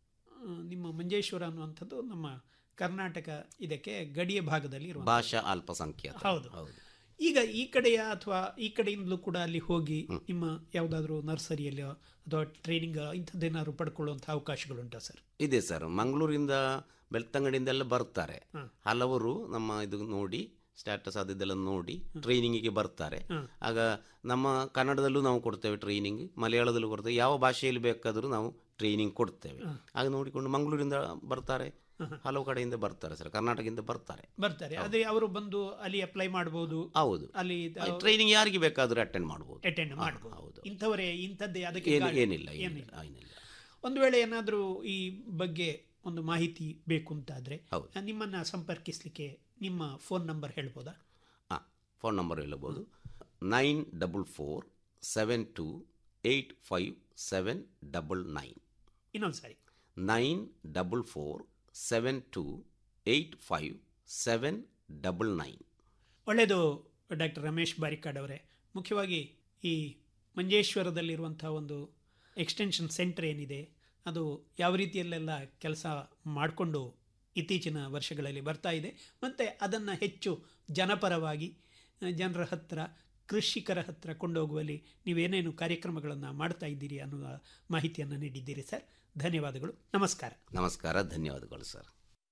ಆ, ನಿಮ್ಮ ಮಂಜೇಶ್ವರ ಅನ್ನುವಂಥದ್ದು ನಮ್ಮ ಕರ್ನಾಟಕ ಇದಕ್ಕೆ ಗಡಿಯ ಭಾಗದಲ್ಲಿ ಇರುವ ಭಾಷಾ ಅಲ್ಪಸಂಖ್ಯಾತ ಹೌದು ಈಗ ಈ ಕಡೆಯ ಅಥವಾ ಈ ಕಡೆಯಿಂದಲೂ ಕೂಡ ಅಲ್ಲಿ ಹೋಗಿ ನಿಮ್ಮ ಯಾವುದಾದ್ರೂ ನರ್ಸರಿಯಲ್ಲೋ ಅಥವಾ ಟ್ರೈನಿಂಗ್ ಇಂಥದ್ದೇನಾದ್ರು ಪಡ್ಕೊಳ್ಳುವಂಥ ಅವಕಾಶಗಳುಂಟಾ ಸರ್ ಇದೆ ಸರ್ ಮಂಗಳೂರಿಂದ ಬೆಳ್ತಂಗಡಿಯಿಂದೆಲ್ಲ ಬರ್ತಾರೆ ಹಲವರು ನಮ್ಮ ಇದು ನೋಡಿ ಸ್ಟ್ಯಾಟಸ್ ಅದಿದ್ದೆಲ್ಲ ನೋಡಿ ಟ್ರೈನಿಂಗಿಗೆ ಬರ್ತಾರೆ ಆಗ ನಮ್ಮ ಕನ್ನಡದಲ್ಲೂ ನಾವು ಕೊಡ್ತೇವೆ ಟ್ರೈನಿಂಗ್ ಮಲಯಾಳದಲ್ಲೂ ಕೊಡ್ತೇವೆ ಯಾವ ಭಾಷೆಯಲ್ಲಿ ಬೇಕಾದರೂ ನಾವು ಟ್ರೈನಿಂಗ್ ಕೊಡ್ತೇವೆ ಆಗ ನೋಡಿಕೊಂಡು ಮಂಗಳೂರಿಂದ ಬರ್ತಾರೆ ಹಲವು ಕಡೆಯಿಂದ ಬರ್ತಾರೆ ಸರ್ ಕರ್ನಾಟಕದಿಂದ ಬರ್ತಾರೆ ಬರ್ತಾರೆ ಅದೇ ಅವರು ಬಂದು ಅಲ್ಲಿ ಅಪ್ಲೈ ಮಾಡಬಹುದು ಹೌದು ಅಲ್ಲಿ ಟ್ರೈನಿಂಗ್ ಯಾರಿಗೆ ಬೇಕಾದರೂ ಅಟೆಂಡ್ ಮಾಡಬಹುದು ಅಟೆಂಡ್ ಮಾಡಬಹುದು ಇಂಥವರೇ ಇಂಥದ್ದೇ ಅದಕ್ಕೆ ಏನು- ಗಾಳಿ- ಏನಿಲ್ಲ ಏನಿಲ್ಲ ಏನಿಲ್ಲ. ಏನಿಲ್ಲ ಒಂದು ವೇಳೆ ಏನಾದರೂ ಈ ಬಗ್ಗೆ ಒಂದು ಮಾಹಿತಿ ಬೇಕು ಅಂತಾದ್ರೆ ಹೌದು. ನಿಮ್ಮನ್ನ ಸಂಪರ್ಕಿಸಲಿಕ್ಕೆ ನಿಮ್ಮ ಫೋನ್ ನಂಬರ್ ಹೇಳ್ಬೋದಾ ಹಾಂ ಫೋನ್ ನಂಬರ್ ಹೇಳ್ಬೋದು nine double four seven two eight five seven double nine ಇನ್ನೊಂದು ಸಾರಿ nine double four seven two eight five seven double nine ಒಳ್ಳೆಯದು ಡಾಕ್ಟರ್ ರಮೇಶ್ ಬಾರಿಕಾಡ್ ಅವರೇ ಮುಖ್ಯವಾಗಿ ಈ ಮಂಜೇಶ್ವರದಲ್ಲಿರುವಂಥ ಒಂದು ಎಕ್ಸ್ಟೆನ್ಷನ್ ಸೆಂಟರ್ ಏನಿದೆ ಅದು ಯಾವ ರೀತಿಯಲ್ಲೆಲ್ಲ ಕೆಲಸ ಮಾಡಿಕೊಂಡು ಇತ್ತೀಚಿನ ವರ್ಷಗಳಲ್ಲಿ ಬರ್ತಾ ಇದೆ ಮತ್ತು ಅದನ್ನು ಹೆಚ್ಚು ಜನಪರವಾಗಿ ಆ, ಜನರ ಹತ್ರ ಕೃಷಿಕರ ಹತ್ರ ಕೊಂಡೋಗುವಲ್ಲಿ ನೀವೇನೇನು ಕಾರ್ಯಕ್ರಮಗಳನ್ನು ಮಾಡ್ತಾ ಇದ್ದೀರಿ ಅನ್ನುವ ಮಾಹಿತಿಯನ್ನು ನೀಡಿದ್ದೀರಿ ಸರ್ ಧನ್ಯವಾದಗಳು ನಮಸ್ಕಾರ ನಮಸ್ಕಾರ ಧನ್ಯವಾದಗಳು ಸರ್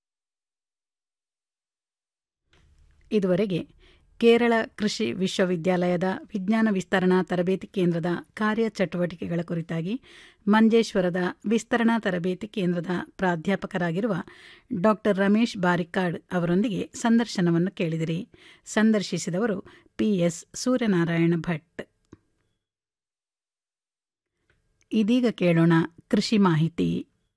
ಇದುವರೆಗೆ ಕೇರಳ ಕೃಷಿ ವಿಶ್ವವಿದ್ಯಾಲಯದ ವಿಜ್ಞಾನ ವಿಸ್ತರಣಾ ತರಬೇತಿ ಕೇಂದ್ರದ ಕಾರ್ಯಚಟುವಟಿಕೆಗಳ ಕುರಿತಾಗಿ ಮಂಜೇಶ್ವರದ ವಿಸ್ತರಣಾ ತರಬೇತಿ ಕೇಂದ್ರದ ಪ್ರಾಧ್ಯಾಪಕರಾಗಿರುವ ಡಾ ರಮೇಶ್ ಬಾರಿಕಾಡ್ ಅವರೊಂದಿಗೆ ಸಂದರ್ಶನವನ್ನು ಕೇಳಿದಿರಿ ಸಂದರ್ಶಿಸಿದವರು ಪಿಎಸ್ ಸೂರ್ಯನಾರಾಯಣ ಭಟ್ ಇದೀಗ ಕೇಳೋಣ ಕೃಷಿ ಮಾಹಿತಿ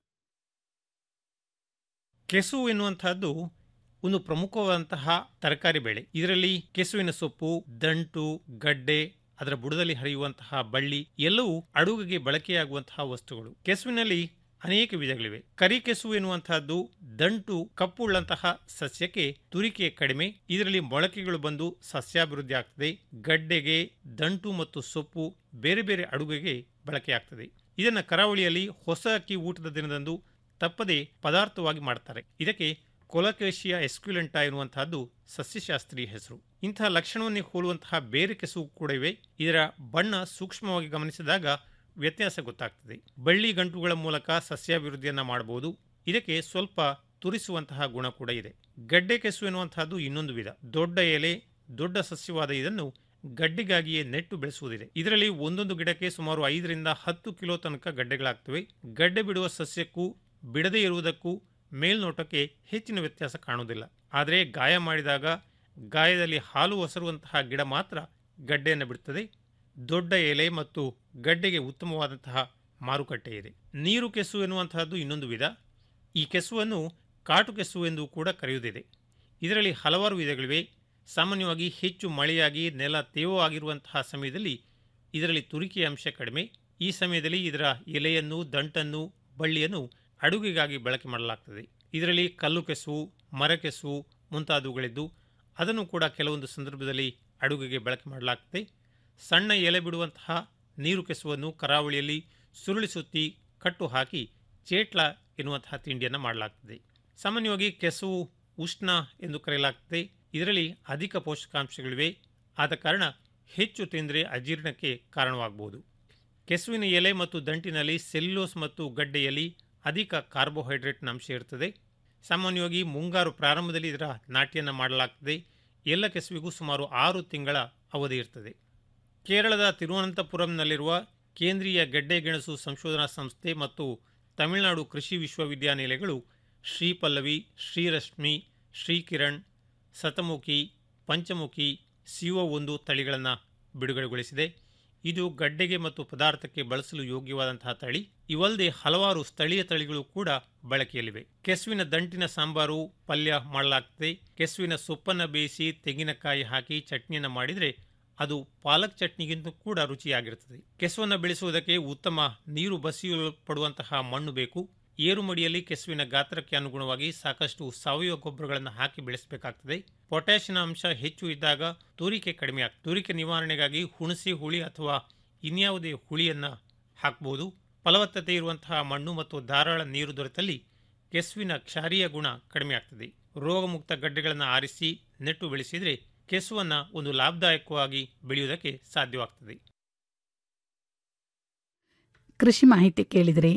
ಕೆಸು ಎನ್ನುವಂತಹದ್ದು ಒಂದು ಪ್ರಮುಖವಾದಂತಹ ತರಕಾರಿ ಬೆಳೆ ಇದರಲ್ಲಿ ಕೆಸುವಿನ ಸೊಪ್ಪು ದಂಟು ಗಡ್ಡೆ ಅದರ ಬುಡದಲ್ಲಿ ಹರಿಯುವಂತಹ ಬಳ್ಳಿ ಎಲ್ಲವೂ ಅಡುಗೆಗೆ ಬಳಕೆಯಾಗುವಂತಹ ವಸ್ತುಗಳು ಕೆಸುವಿನಲ್ಲಿ ಅನೇಕ ವಿಧಗಳಿವೆ ಕರಿ ಕೆಸು ಎನ್ನುವಂತಹದ್ದು ದಂಟು ಕಪ್ಪುಳ್ಳಂತಹ ಸಸ್ಯಕ್ಕೆ ತುರಿಕೆ ಕಡಿಮೆ ಇದರಲ್ಲಿ ಮೊಳಕೆಗಳು ಬಂದು ಸಸ್ಯಾಭಿವೃದ್ಧಿ ಆಗ್ತದೆ ಗಡ್ಡೆಗೆ ದಂಟು ಮತ್ತು ಸೊಪ್ಪು ಬೇರೆ ಬೇರೆ ಅಡುಗೆಗೆ ಬಳಕೆಯಾಗ್ತದೆ ಇದನ್ನ ಕರಾವಳಿಯಲ್ಲಿ ಹೊಸ ಅಕ್ಕಿ ಊಟದ ದಿನದಂದು ತಪ್ಪದೆ ಪದಾರ್ಥವಾಗಿ ಮಾಡ್ತಾರೆ ಇದಕ್ಕೆ ಕೊಲಕೇಶಿಯಾ ಎಸ್ಕ್ಯುಲೆಂಟಾ ಎನ್ನುವಂತಹದ್ದು ಸಸ್ಯಶಾಸ್ತ್ರೀಯ ಹೆಸರು ಇಂತಹ ಲಕ್ಷಣವನ್ನೇ ಹೋಲುವಂತಹ ಬೇರೆ ಕೆಸುವು ಕೂಡ ಇವೆ ಇದರ ಬಣ್ಣ ಸೂಕ್ಷ್ಮವಾಗಿ ಗಮನಿಸಿದಾಗ ವ್ಯತ್ಯಾಸ ಗೊತ್ತಾಗ್ತದೆ ಬಳ್ಳಿ ಗಂಟುಗಳ ಮೂಲಕ ಸಸ್ಯಾಭಿವೃದ್ಧಿಯನ್ನ ಮಾಡಬಹುದು ಇದಕ್ಕೆ ಸ್ವಲ್ಪ ತುರಿಸುವಂತಹ ಗುಣ ಕೂಡ ಇದೆ ಗಡ್ಡೆ ಕೆಸು ಎನ್ನುವಂತಹದ್ದು ಇನ್ನೊಂದು ವಿಧ ದೊಡ್ಡ ಎಲೆ ದೊಡ್ಡ ಸಸ್ಯವಾದ ಇದನ್ನು ಗಡ್ಡೆಗಾಗಿಯೇ ನೆಟ್ಟು ಬೆಳೆಸುವುದಿದೆ ಇದರಲ್ಲಿ ಒಂದೊಂದು ಗಿಡಕ್ಕೆ ಸುಮಾರು ಐದರಿಂದ ಹತ್ತು ಕಿಲೋ ತನಕ ಗಡ್ಡೆಗಳಾಗ್ತವೆ ಗಡ್ಡೆ ಬಿಡುವ ಸಸ್ಯಕ್ಕೂ ಬಿಡದೇ ಇರುವುದಕ್ಕೂ ಮೇಲ್ನೋಟಕ್ಕೆ ಹೆಚ್ಚಿನ ವ್ಯತ್ಯಾಸ ಕಾಣುವುದಿಲ್ಲ ಆದರೆ ಗಾಯ ಮಾಡಿದಾಗ ಗಾಯದಲ್ಲಿ ಹಾಲು ಒಸರುವಂತಹ ಗಿಡ ಮಾತ್ರ ಗಡ್ಡೆಯನ್ನು ಬಿಡುತ್ತದೆ ದೊಡ್ಡ ಎಲೆ ಮತ್ತು ಗಡ್ಡೆಗೆ ಉತ್ತಮವಾದಂತಹ ಮಾರುಕಟ್ಟೆ ಇದೆ ನೀರು ಕೆಸು ಎನ್ನುವಂತಹದ್ದು ಇನ್ನೊಂದು ವಿಧ ಈ ಕೆಸುವನ್ನು ಕಾಟು ಕೆಸು ಎಂದು ಕೂಡ ಕರೆಯುವುದಿದೆ ಇದರಲ್ಲಿ ಹಲವಾರು ವಿಧಗಳಿವೆ ಸಾಮಾನ್ಯವಾಗಿ ಹೆಚ್ಚು ಮಳೆಯಾಗಿ ನೆಲ ತೇವವಾಗಿರುವಂತಹ ಸಮಯದಲ್ಲಿ ಇದರಲ್ಲಿ ತುರಿಕೆಯ ಅಂಶ ಕಡಿಮೆ ಈ ಸಮಯದಲ್ಲಿ ಇದರ ಎಲೆಯನ್ನು ದಂಟನ್ನು ಬಳ್ಳಿಯನ್ನು ಅಡುಗೆಗಾಗಿ ಬಳಕೆ ಮಾಡಲಾಗ್ತದೆ ಇದರಲ್ಲಿ ಕಲ್ಲು ಕೆಸುವು ಮರ ಕೆಸುವು ಮುಂತಾದವುಗಳಿದ್ದು ಅದನ್ನು ಕೂಡ ಕೆಲವೊಂದು ಸಂದರ್ಭದಲ್ಲಿ ಅಡುಗೆಗೆ ಬಳಕೆ ಮಾಡಲಾಗ್ತದೆ ಸಣ್ಣ ಎಲೆ ಬಿಡುವಂತಹ ನೀರು ಕೆಸುವನ್ನು ಕರಾವಳಿಯಲ್ಲಿ ಸುರುಳಿ ಸುತ್ತಿ ಕಟ್ಟು ಹಾಕಿ ಚೇಟ್ಲ ಎನ್ನುವಂತಹ ತಿಂಡಿಯನ್ನು ಮಾಡಲಾಗ್ತದೆ ಸಾಮಾನ್ಯವಾಗಿ ಕೆಸುವು ಉಷ್ಣ ಎಂದು ಕರೆಯಲಾಗ್ತದೆ ಇದರಲ್ಲಿ ಅಧಿಕ ಪೋಷಕಾಂಶಗಳಿವೆ ಆದ ಕಾರಣ ಹೆಚ್ಚು ತಿಂದರೆ ಅಜೀರ್ಣಕ್ಕೆ ಕಾರಣವಾಗಬಹುದು ಕೆಸುವಿನ ಎಲೆ ಮತ್ತು ದಂಟಿನಲ್ಲಿ ಸೆಲ್ಯುಲೋಸ್ ಮತ್ತು ಗಡ್ಡೆಯಲ್ಲಿ ಅಧಿಕ ಕಾರ್ಬೋಹೈಡ್ರೇಟ್ನ ಅಂಶ ಇರ್ತದೆ ಸಾಮಾನ್ಯವಾಗಿ ಮುಂಗಾರು ಪ್ರಾರಂಭದಲ್ಲಿ ಇದರ ನಾಟ್ಯವನ್ನು ಮಾಡಲಾಗ್ತದೆ ಎಲ್ಲ ಕೆಸುವಿಗೂ ಸುಮಾರು ಆರು ತಿಂಗಳ ಅವಧಿ ಇರ್ತದೆ ಕೇರಳದ ತಿರುವನಂತಪುರಂನಲ್ಲಿರುವ ಕೇಂದ್ರೀಯ ಗೆಡ್ಡೆಗೆಣಸು ಸಂಶೋಧನಾ ಸಂಸ್ಥೆ ಮತ್ತು ತಮಿಳುನಾಡು ಕೃಷಿ ವಿಶ್ವವಿದ್ಯಾನಿಲಯಗಳು ಶ್ರೀಪಲ್ಲವಿ ಶ್ರೀರಶ್ಮಿ ಶ್ರೀಕಿರಣ್ ಸತಮುಖಿ ಪಂಚಮುಖಿ ಸಿಒ ಒಂದು ತಳಿಗಳನ್ನು ಬಿಡುಗಡೆಗೊಳಿಸಿದೆ ಇದು ಗಡ್ಡೆಗೆ ಮತ್ತು ಪದಾರ್ಥಕ್ಕೆ ಬಳಸಲು ಯೋಗ್ಯವಾದಂತಹ ತಳಿ ಇವಲ್ಲದೆ ಹಲವಾರು ಸ್ಥಳೀಯ ತಳಿಗಳು ಕೂಡ ಬಳಕೆಯಲ್ಲಿವೆ ಕೆಸುವಿನ ದಂಟಿನ ಸಾಂಬಾರು ಪಲ್ಯ ಮಾಡಲಾಗ್ತದೆ ಕೆಸುವಿನ ಸೊಪ್ಪನ್ನು ಬೇಯಿಸಿ ತೆಂಗಿನಕಾಯಿ ಹಾಕಿ ಚಟ್ನಿಯನ್ನು ಮಾಡಿದರೆ ಅದು ಪಾಲಕ್ ಚಟ್ನಿಗಿಂತ ಕೂಡ ರುಚಿಯಾಗಿರುತ್ತದೆ ಕೆಸುವನ್ನು ಬೆಳೆಸುವುದಕ್ಕೆ ಉತ್ತಮ ನೀರು ಬಸಿಯಲ್ಪಡುವಂತಹ ಮಣ್ಣು ಬೇಕು ಏರುಮಡಿಯಲ್ಲಿ ಕೆಸುವಿನ ಗಾತ್ರಕ್ಕೆ ಅನುಗುಣವಾಗಿ ಸಾಕಷ್ಟು ಸಾವಯವ ಗೊಬ್ಬರಗಳನ್ನು ಹಾಕಿ ಬೆಳೆಸಬೇಕಾಗ್ತದೆ ಪೊಟ್ಯಾಷಿಯಂ ಅಂಶ ಹೆಚ್ಚು ಇದ್ದಾಗ ತೂರಿಕೆ ಕಡಿಮೆ ಆಗ್ತದೆ ತೂರಿಕೆ ನಿವಾರಣೆಗಾಗಿ ಹುಣಸೆ ಹುಳಿ ಅಥವಾ ಇನ್ಯಾವುದೇ ಹುಳಿಯನ್ನು ಹಾಕಬಹುದು ಫಲವತ್ತತೆ ಇರುವಂತಹ ಮಣ್ಣು ಮತ್ತು ಧಾರಾಳ ನೀರು ದೊರೆತಲ್ಲಿ ಕೆಸುವಿನ ಕ್ಷಾರೀಯ ಗುಣ ಕಡಿಮೆ ಆಗ್ತದೆ ರೋಗಮುಕ್ತ ಗಡ್ಡೆಗಳನ್ನು ಆರಿಸಿ ನೆಟ್ಟು ಬೆಳೆಸಿದರೆ ಕೆಸುವನ್ನು ಒಂದು ಲಾಭದಾಯಕವಾಗಿ ಬೆಳೆಯುವುದಕ್ಕೆ ಸಾಧ್ಯವಾಗ್ತದೆ ಕೃಷಿ ಮಾಹಿತಿ ಕೇಳಿದ್ರಿ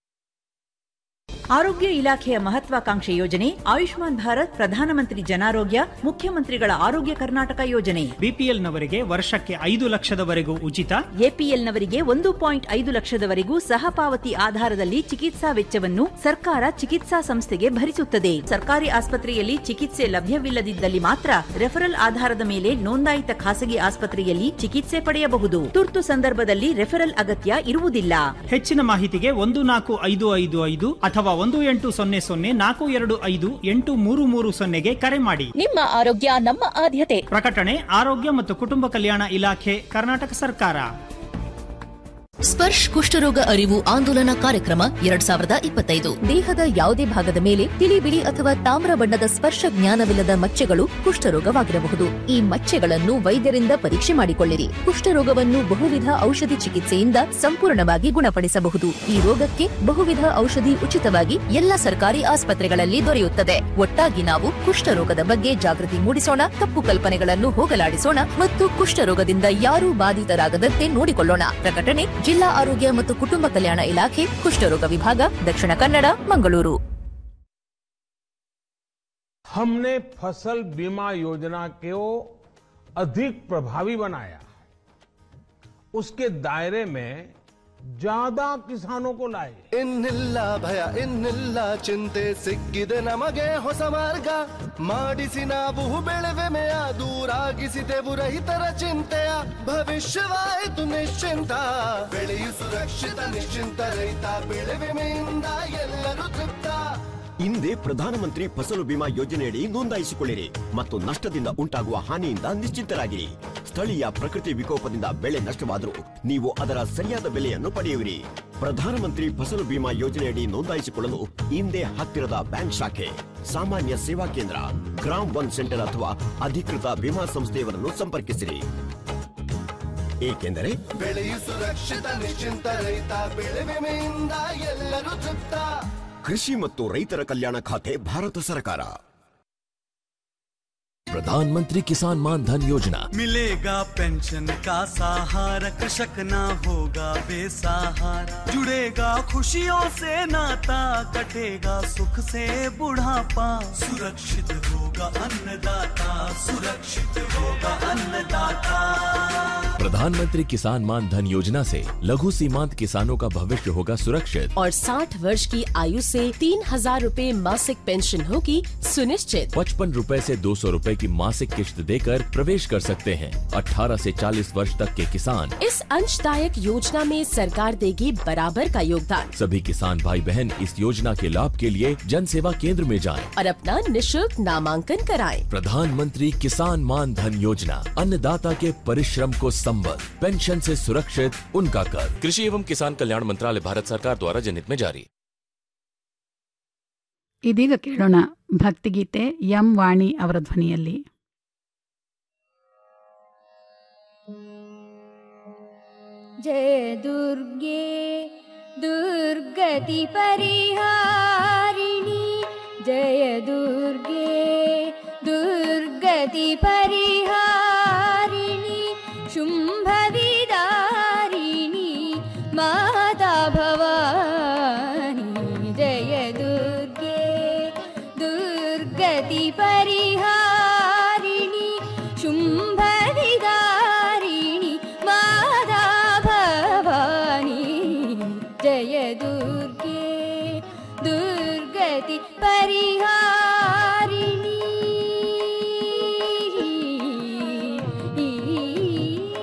ಆರೋಗ್ಯ ಇಲಾಖೆಯ ಮಹತ್ವಾಕಾಂಕ್ಷೆ ಯೋಜನೆ ಆಯುಷ್ಮಾನ್ ಭಾರತ್ ಪ್ರಧಾನಮಂತ್ರಿ ಜನಾರೋಗ್ಯ ಮುಖ್ಯಮಂತ್ರಿಗಳ ಆರೋಗ್ಯ ಕರ್ನಾಟಕ ಯೋಜನೆ ಬಿಪಿಎಲ್ನವರಿಗೆ ವರ್ಷಕ್ಕೆ ಐದು ಲಕ್ಷದವರೆಗೂ ಉಚಿತ ಎಪಿಎಲ್ನವರಿಗೆ ಒಂದು ಪಾಯಿಂಟ್ ಐದು ಲಕ್ಷದವರೆಗೂ ಸಹ ಪಾವತಿ ಆಧಾರದಲ್ಲಿ ಚಿಕಿತ್ಸಾ ವೆಚ್ಚವನ್ನು ಸರ್ಕಾರ ಚಿಕಿತ್ಸಾ ಸಂಸ್ಥೆಗೆ ಭರಿಸುತ್ತದೆ ಸರ್ಕಾರಿ ಆಸ್ಪತ್ರೆಯಲ್ಲಿ ಚಿಕಿತ್ಸೆ ಲಭ್ಯವಿಲ್ಲದಿದ್ದಲ್ಲಿ ಮಾತ್ರ ರೆಫರಲ್ ಆಧಾರದ ಮೇಲೆ ನೋಂದಾಯಿತ ಖಾಸಗಿ ಆಸ್ಪತ್ರೆಯಲ್ಲಿ ಚಿಕಿತ್ಸೆ ಪಡೆಯಬಹುದು ತುರ್ತು ಸಂದರ್ಭದಲ್ಲಿ ರೆಫರಲ್ ಅಗತ್ಯ ಇರುವುದಿಲ್ಲ ಹೆಚ್ಚಿನ ಮಾಹಿತಿಗೆ ಒಂದು ನಾಲ್ಕು ಐದು ಐದು ಐದು ಅಥವಾ ಒಂದು ಎಂಟು ಸೊನ್ನೆ ಸೊನ್ನೆ ನಾಲ್ಕು ಎರಡು ಐದು ಎಂಟು ಮೂರು ಮೂರು ಸೊನ್ನೆಗೆ ಕರೆ ಮಾಡಿ ನಿಮ್ಮ ಆರೋಗ್ಯ ನಮ್ಮ ಆದ್ಯತೆ ಪ್ರಕಟಣೆ ಆರೋಗ್ಯ ಮತ್ತು ಕುಟುಂಬ ಕಲ್ಯಾಣ ಇಲಾಖೆ ಕರ್ನಾಟಕ ಸರ್ಕಾರ ಸ್ಪರ್ಶ್ ಕುಷ್ಠರೋಗ ಅರಿವು ಆಂದೋಲನ ಕಾರ್ಯಕ್ರಮ ಎರಡ್ ಸಾವಿರದ ಇಪ್ಪತ್ತೈದು ದೇಹದ ಯಾವುದೇ ಭಾಗದ ಮೇಲೆ ತಿಳಿ ಬಿಳಿ ಅಥವಾ ತಾಮ್ರ ಬಣ್ಣದ ಸ್ಪರ್ಶ ಜ್ಞಾನವಿಲ್ಲದ ಮಚ್ಚೆಗಳು ಕುಷ್ಠರೋಗವಾಗಿರಬಹುದು ಈ ಮಚ್ಚೆಗಳನ್ನು ವೈದ್ಯರಿಂದ ಪರೀಕ್ಷೆ ಮಾಡಿಕೊಳ್ಳಿರಿ ಕುಷ್ಠರೋಗವನ್ನು ಬಹುವಿಧ ಔಷಧಿ ಚಿಕಿತ್ಸೆಯಿಂದ ಸಂಪೂರ್ಣವಾಗಿ ಗುಣಪಡಿಸಬಹುದು ಈ ರೋಗಕ್ಕೆ ಬಹುವಿಧ ಔಷಧಿ ಉಚಿತವಾಗಿ ಎಲ್ಲ ಸರ್ಕಾರಿ ಆಸ್ಪತ್ರೆಗಳಲ್ಲಿ ದೊರೆಯುತ್ತದೆ ಒಟ್ಟಾಗಿ ನಾವು ಕುಷ್ಠರೋಗದ ಬಗ್ಗೆ ಜಾಗೃತಿ ಮೂಡಿಸೋಣ ತಪ್ಪು ಕಲ್ಪನೆಗಳನ್ನು ಹೋಗಲಾಡಿಸೋಣ ಮತ್ತು ಕುಷ್ಠರೋಗದಿಂದ ಯಾರೂ ಬಾಧಿತರಾಗದಂತೆ ನೋಡಿಕೊಳ್ಳೋಣ ಪ್ರಕಟಣೆ ಜಿಲ್ಲಾ ಆರೋಗ್ಯ ಮತ್ತು ಕುಟುಂಬ ಕಲ್ಯಾಣ ಇಲಾಖೆ ಕುಷ್ಠರೋಗ ವಿಭಾಗ ದಕ್ಷಿಣ ಕನ್ನಡ ಮಂಗಳೂರು हमने फसल बीमा योजना को अधिक प्रभावी बनाया उसके दायरे में ज्यादा किसानों को लाए ಇನ್ನಿಲ್ಲ ಭಯ ಇನ್ನಿಲ್ಲ ಚಿಂತೆ ಸಿಕ್ಕಿದೆ ನಮಗೆ ಹೊಸ ಮಾರ್ಗ ಮಾಡಿಸಿ ನಾವು ಬೆಳೆವೆಮೆಯ ದೂರಾಗಿಸಿದೆವು ರೈತರ ಚಿಂತೆಯ ಭವಿಷ್ಯವಾಯಿತು ನಿಶ್ಚಿಂತ ಬೆಳೆಯು ಸುರಕ್ಷಿತ ನಿಶ್ಚಿಂತ ರೈತ ಬೆಳೆವೆಮೆಯಿಂದ ಎಲ್ಲರೂ ತೃಪ್ತ ಹಿಂದೆ ಪ್ರಧಾನಮಂತ್ರಿ ಫಸಲು ಬಿಮಾ ಯೋಜನೆಯಡಿ ನೋಂದಾಯಿಸಿಕೊಳ್ಳಿರಿ ಮತ್ತು ನಷ್ಟದಿಂದ ಉಂಟಾಗುವ ಹಾನಿಯಿಂದ ನಿಶ್ಚಿಂತರಾಗಿರಿ ಸ್ಥಳೀಯ ಪ್ರಕೃತಿ ವಿಕೋಪದಿಂದ ಬೆಳೆ ನಷ್ಟವಾದರೂ ನೀವು ಅದರ ಸರಿಯಾದ ಬೆಲೆಯನ್ನು ಪಡೆಯುವಿರಿ ಪ್ರಧಾನಮಂತ್ರಿ ಫಸಲು ಬಿಮಾ ಯೋಜನೆಯಡಿ ನೋಂದಾಯಿಸಿಕೊಳ್ಳಲು ಹಿಂದೆ ಹತ್ತಿರದ ಬ್ಯಾಂಕ್ ಶಾಖೆ ಸಾಮಾನ್ಯ ಸೇವಾ ಕೇಂದ್ರ ಗ್ರಾಮ್ ಒನ್ ಸೆಂಟರ್ ಅಥವಾ ಅಧಿಕೃತ ವಿಮಾ ಸಂಸ್ಥೆಯವರನ್ನು ಸಂಪರ್ಕಿಸಿರಿ ಏಕೆಂದರೆ ಬೆಳೆಯು ಸುರಕ್ಷಿತ ನಿಶ್ಚಿಂತ ರೈತ ಬೆಳೆ ವಿಮೆಯಿಂದ ಎಲ್ಲರೂ ತೃಪ್ತ ಕೃಷಿ ಮತ್ತು ರೈತರ ಕಲ್ಯಾಣ ಖಾತೆ ಭಾರತ ಸರ್ಕಾರ प्रधानमंत्री किसान मान धन योजना मिलेगा पेंशन का सहारा कृषक ना होगा बेसहारा जुड़ेगा खुशियों से नाता कटेगा सुख से बुढ़ापा सुरक्षित होगा अन्नदाता सुरक्षित होगा अन्नदाता प्रधानमंत्री किसान मान धन योजना से लघु सीमांत किसानों का भविष्य होगा सुरक्षित और 60 वर्ष की आयु से तीन हजार रूपए मासिक पेंशन होगी सुनिश्चित पचपन रूपए ऐसी दो सौ रूपए की मासिक किश्त देकर प्रवेश कर सकते हैं 18 से 40 वर्ष तक के किसान इस अंशदायक योजना में सरकार देगी बराबर का योगदान सभी किसान भाई बहन इस योजना के लाभ के लिए जन सेवा केंद्र में जाएं। और अपना निशुल्क नामांकन कराएं। प्रधानमंत्री किसान मान धन योजना अन्नदाता के परिश्रम को संबल पेंशन से सुरक्षित उनका कर कृषि एवं किसान कल्याण मंत्रालय भारत सरकार द्वारा जनहित में जारी ಇದೀಗ ಕೇಳೋಣ ಭಕ್ತಿಗೀತೆ ಎಂ ವಾಣಿ ಅವರ ಧ್ವನಿಯಲ್ಲಿ जय दुर्गे दुर्गति परिहारिणि जय दुर्गे दुर्गति परिहारिणि शुम्भविदारिणि माता भवानी जय दुर्गे दुर्गति परिहारिणि शुम्भविदारिणि माता भवानी जय दुर्गे दुर्गति परिहारिणि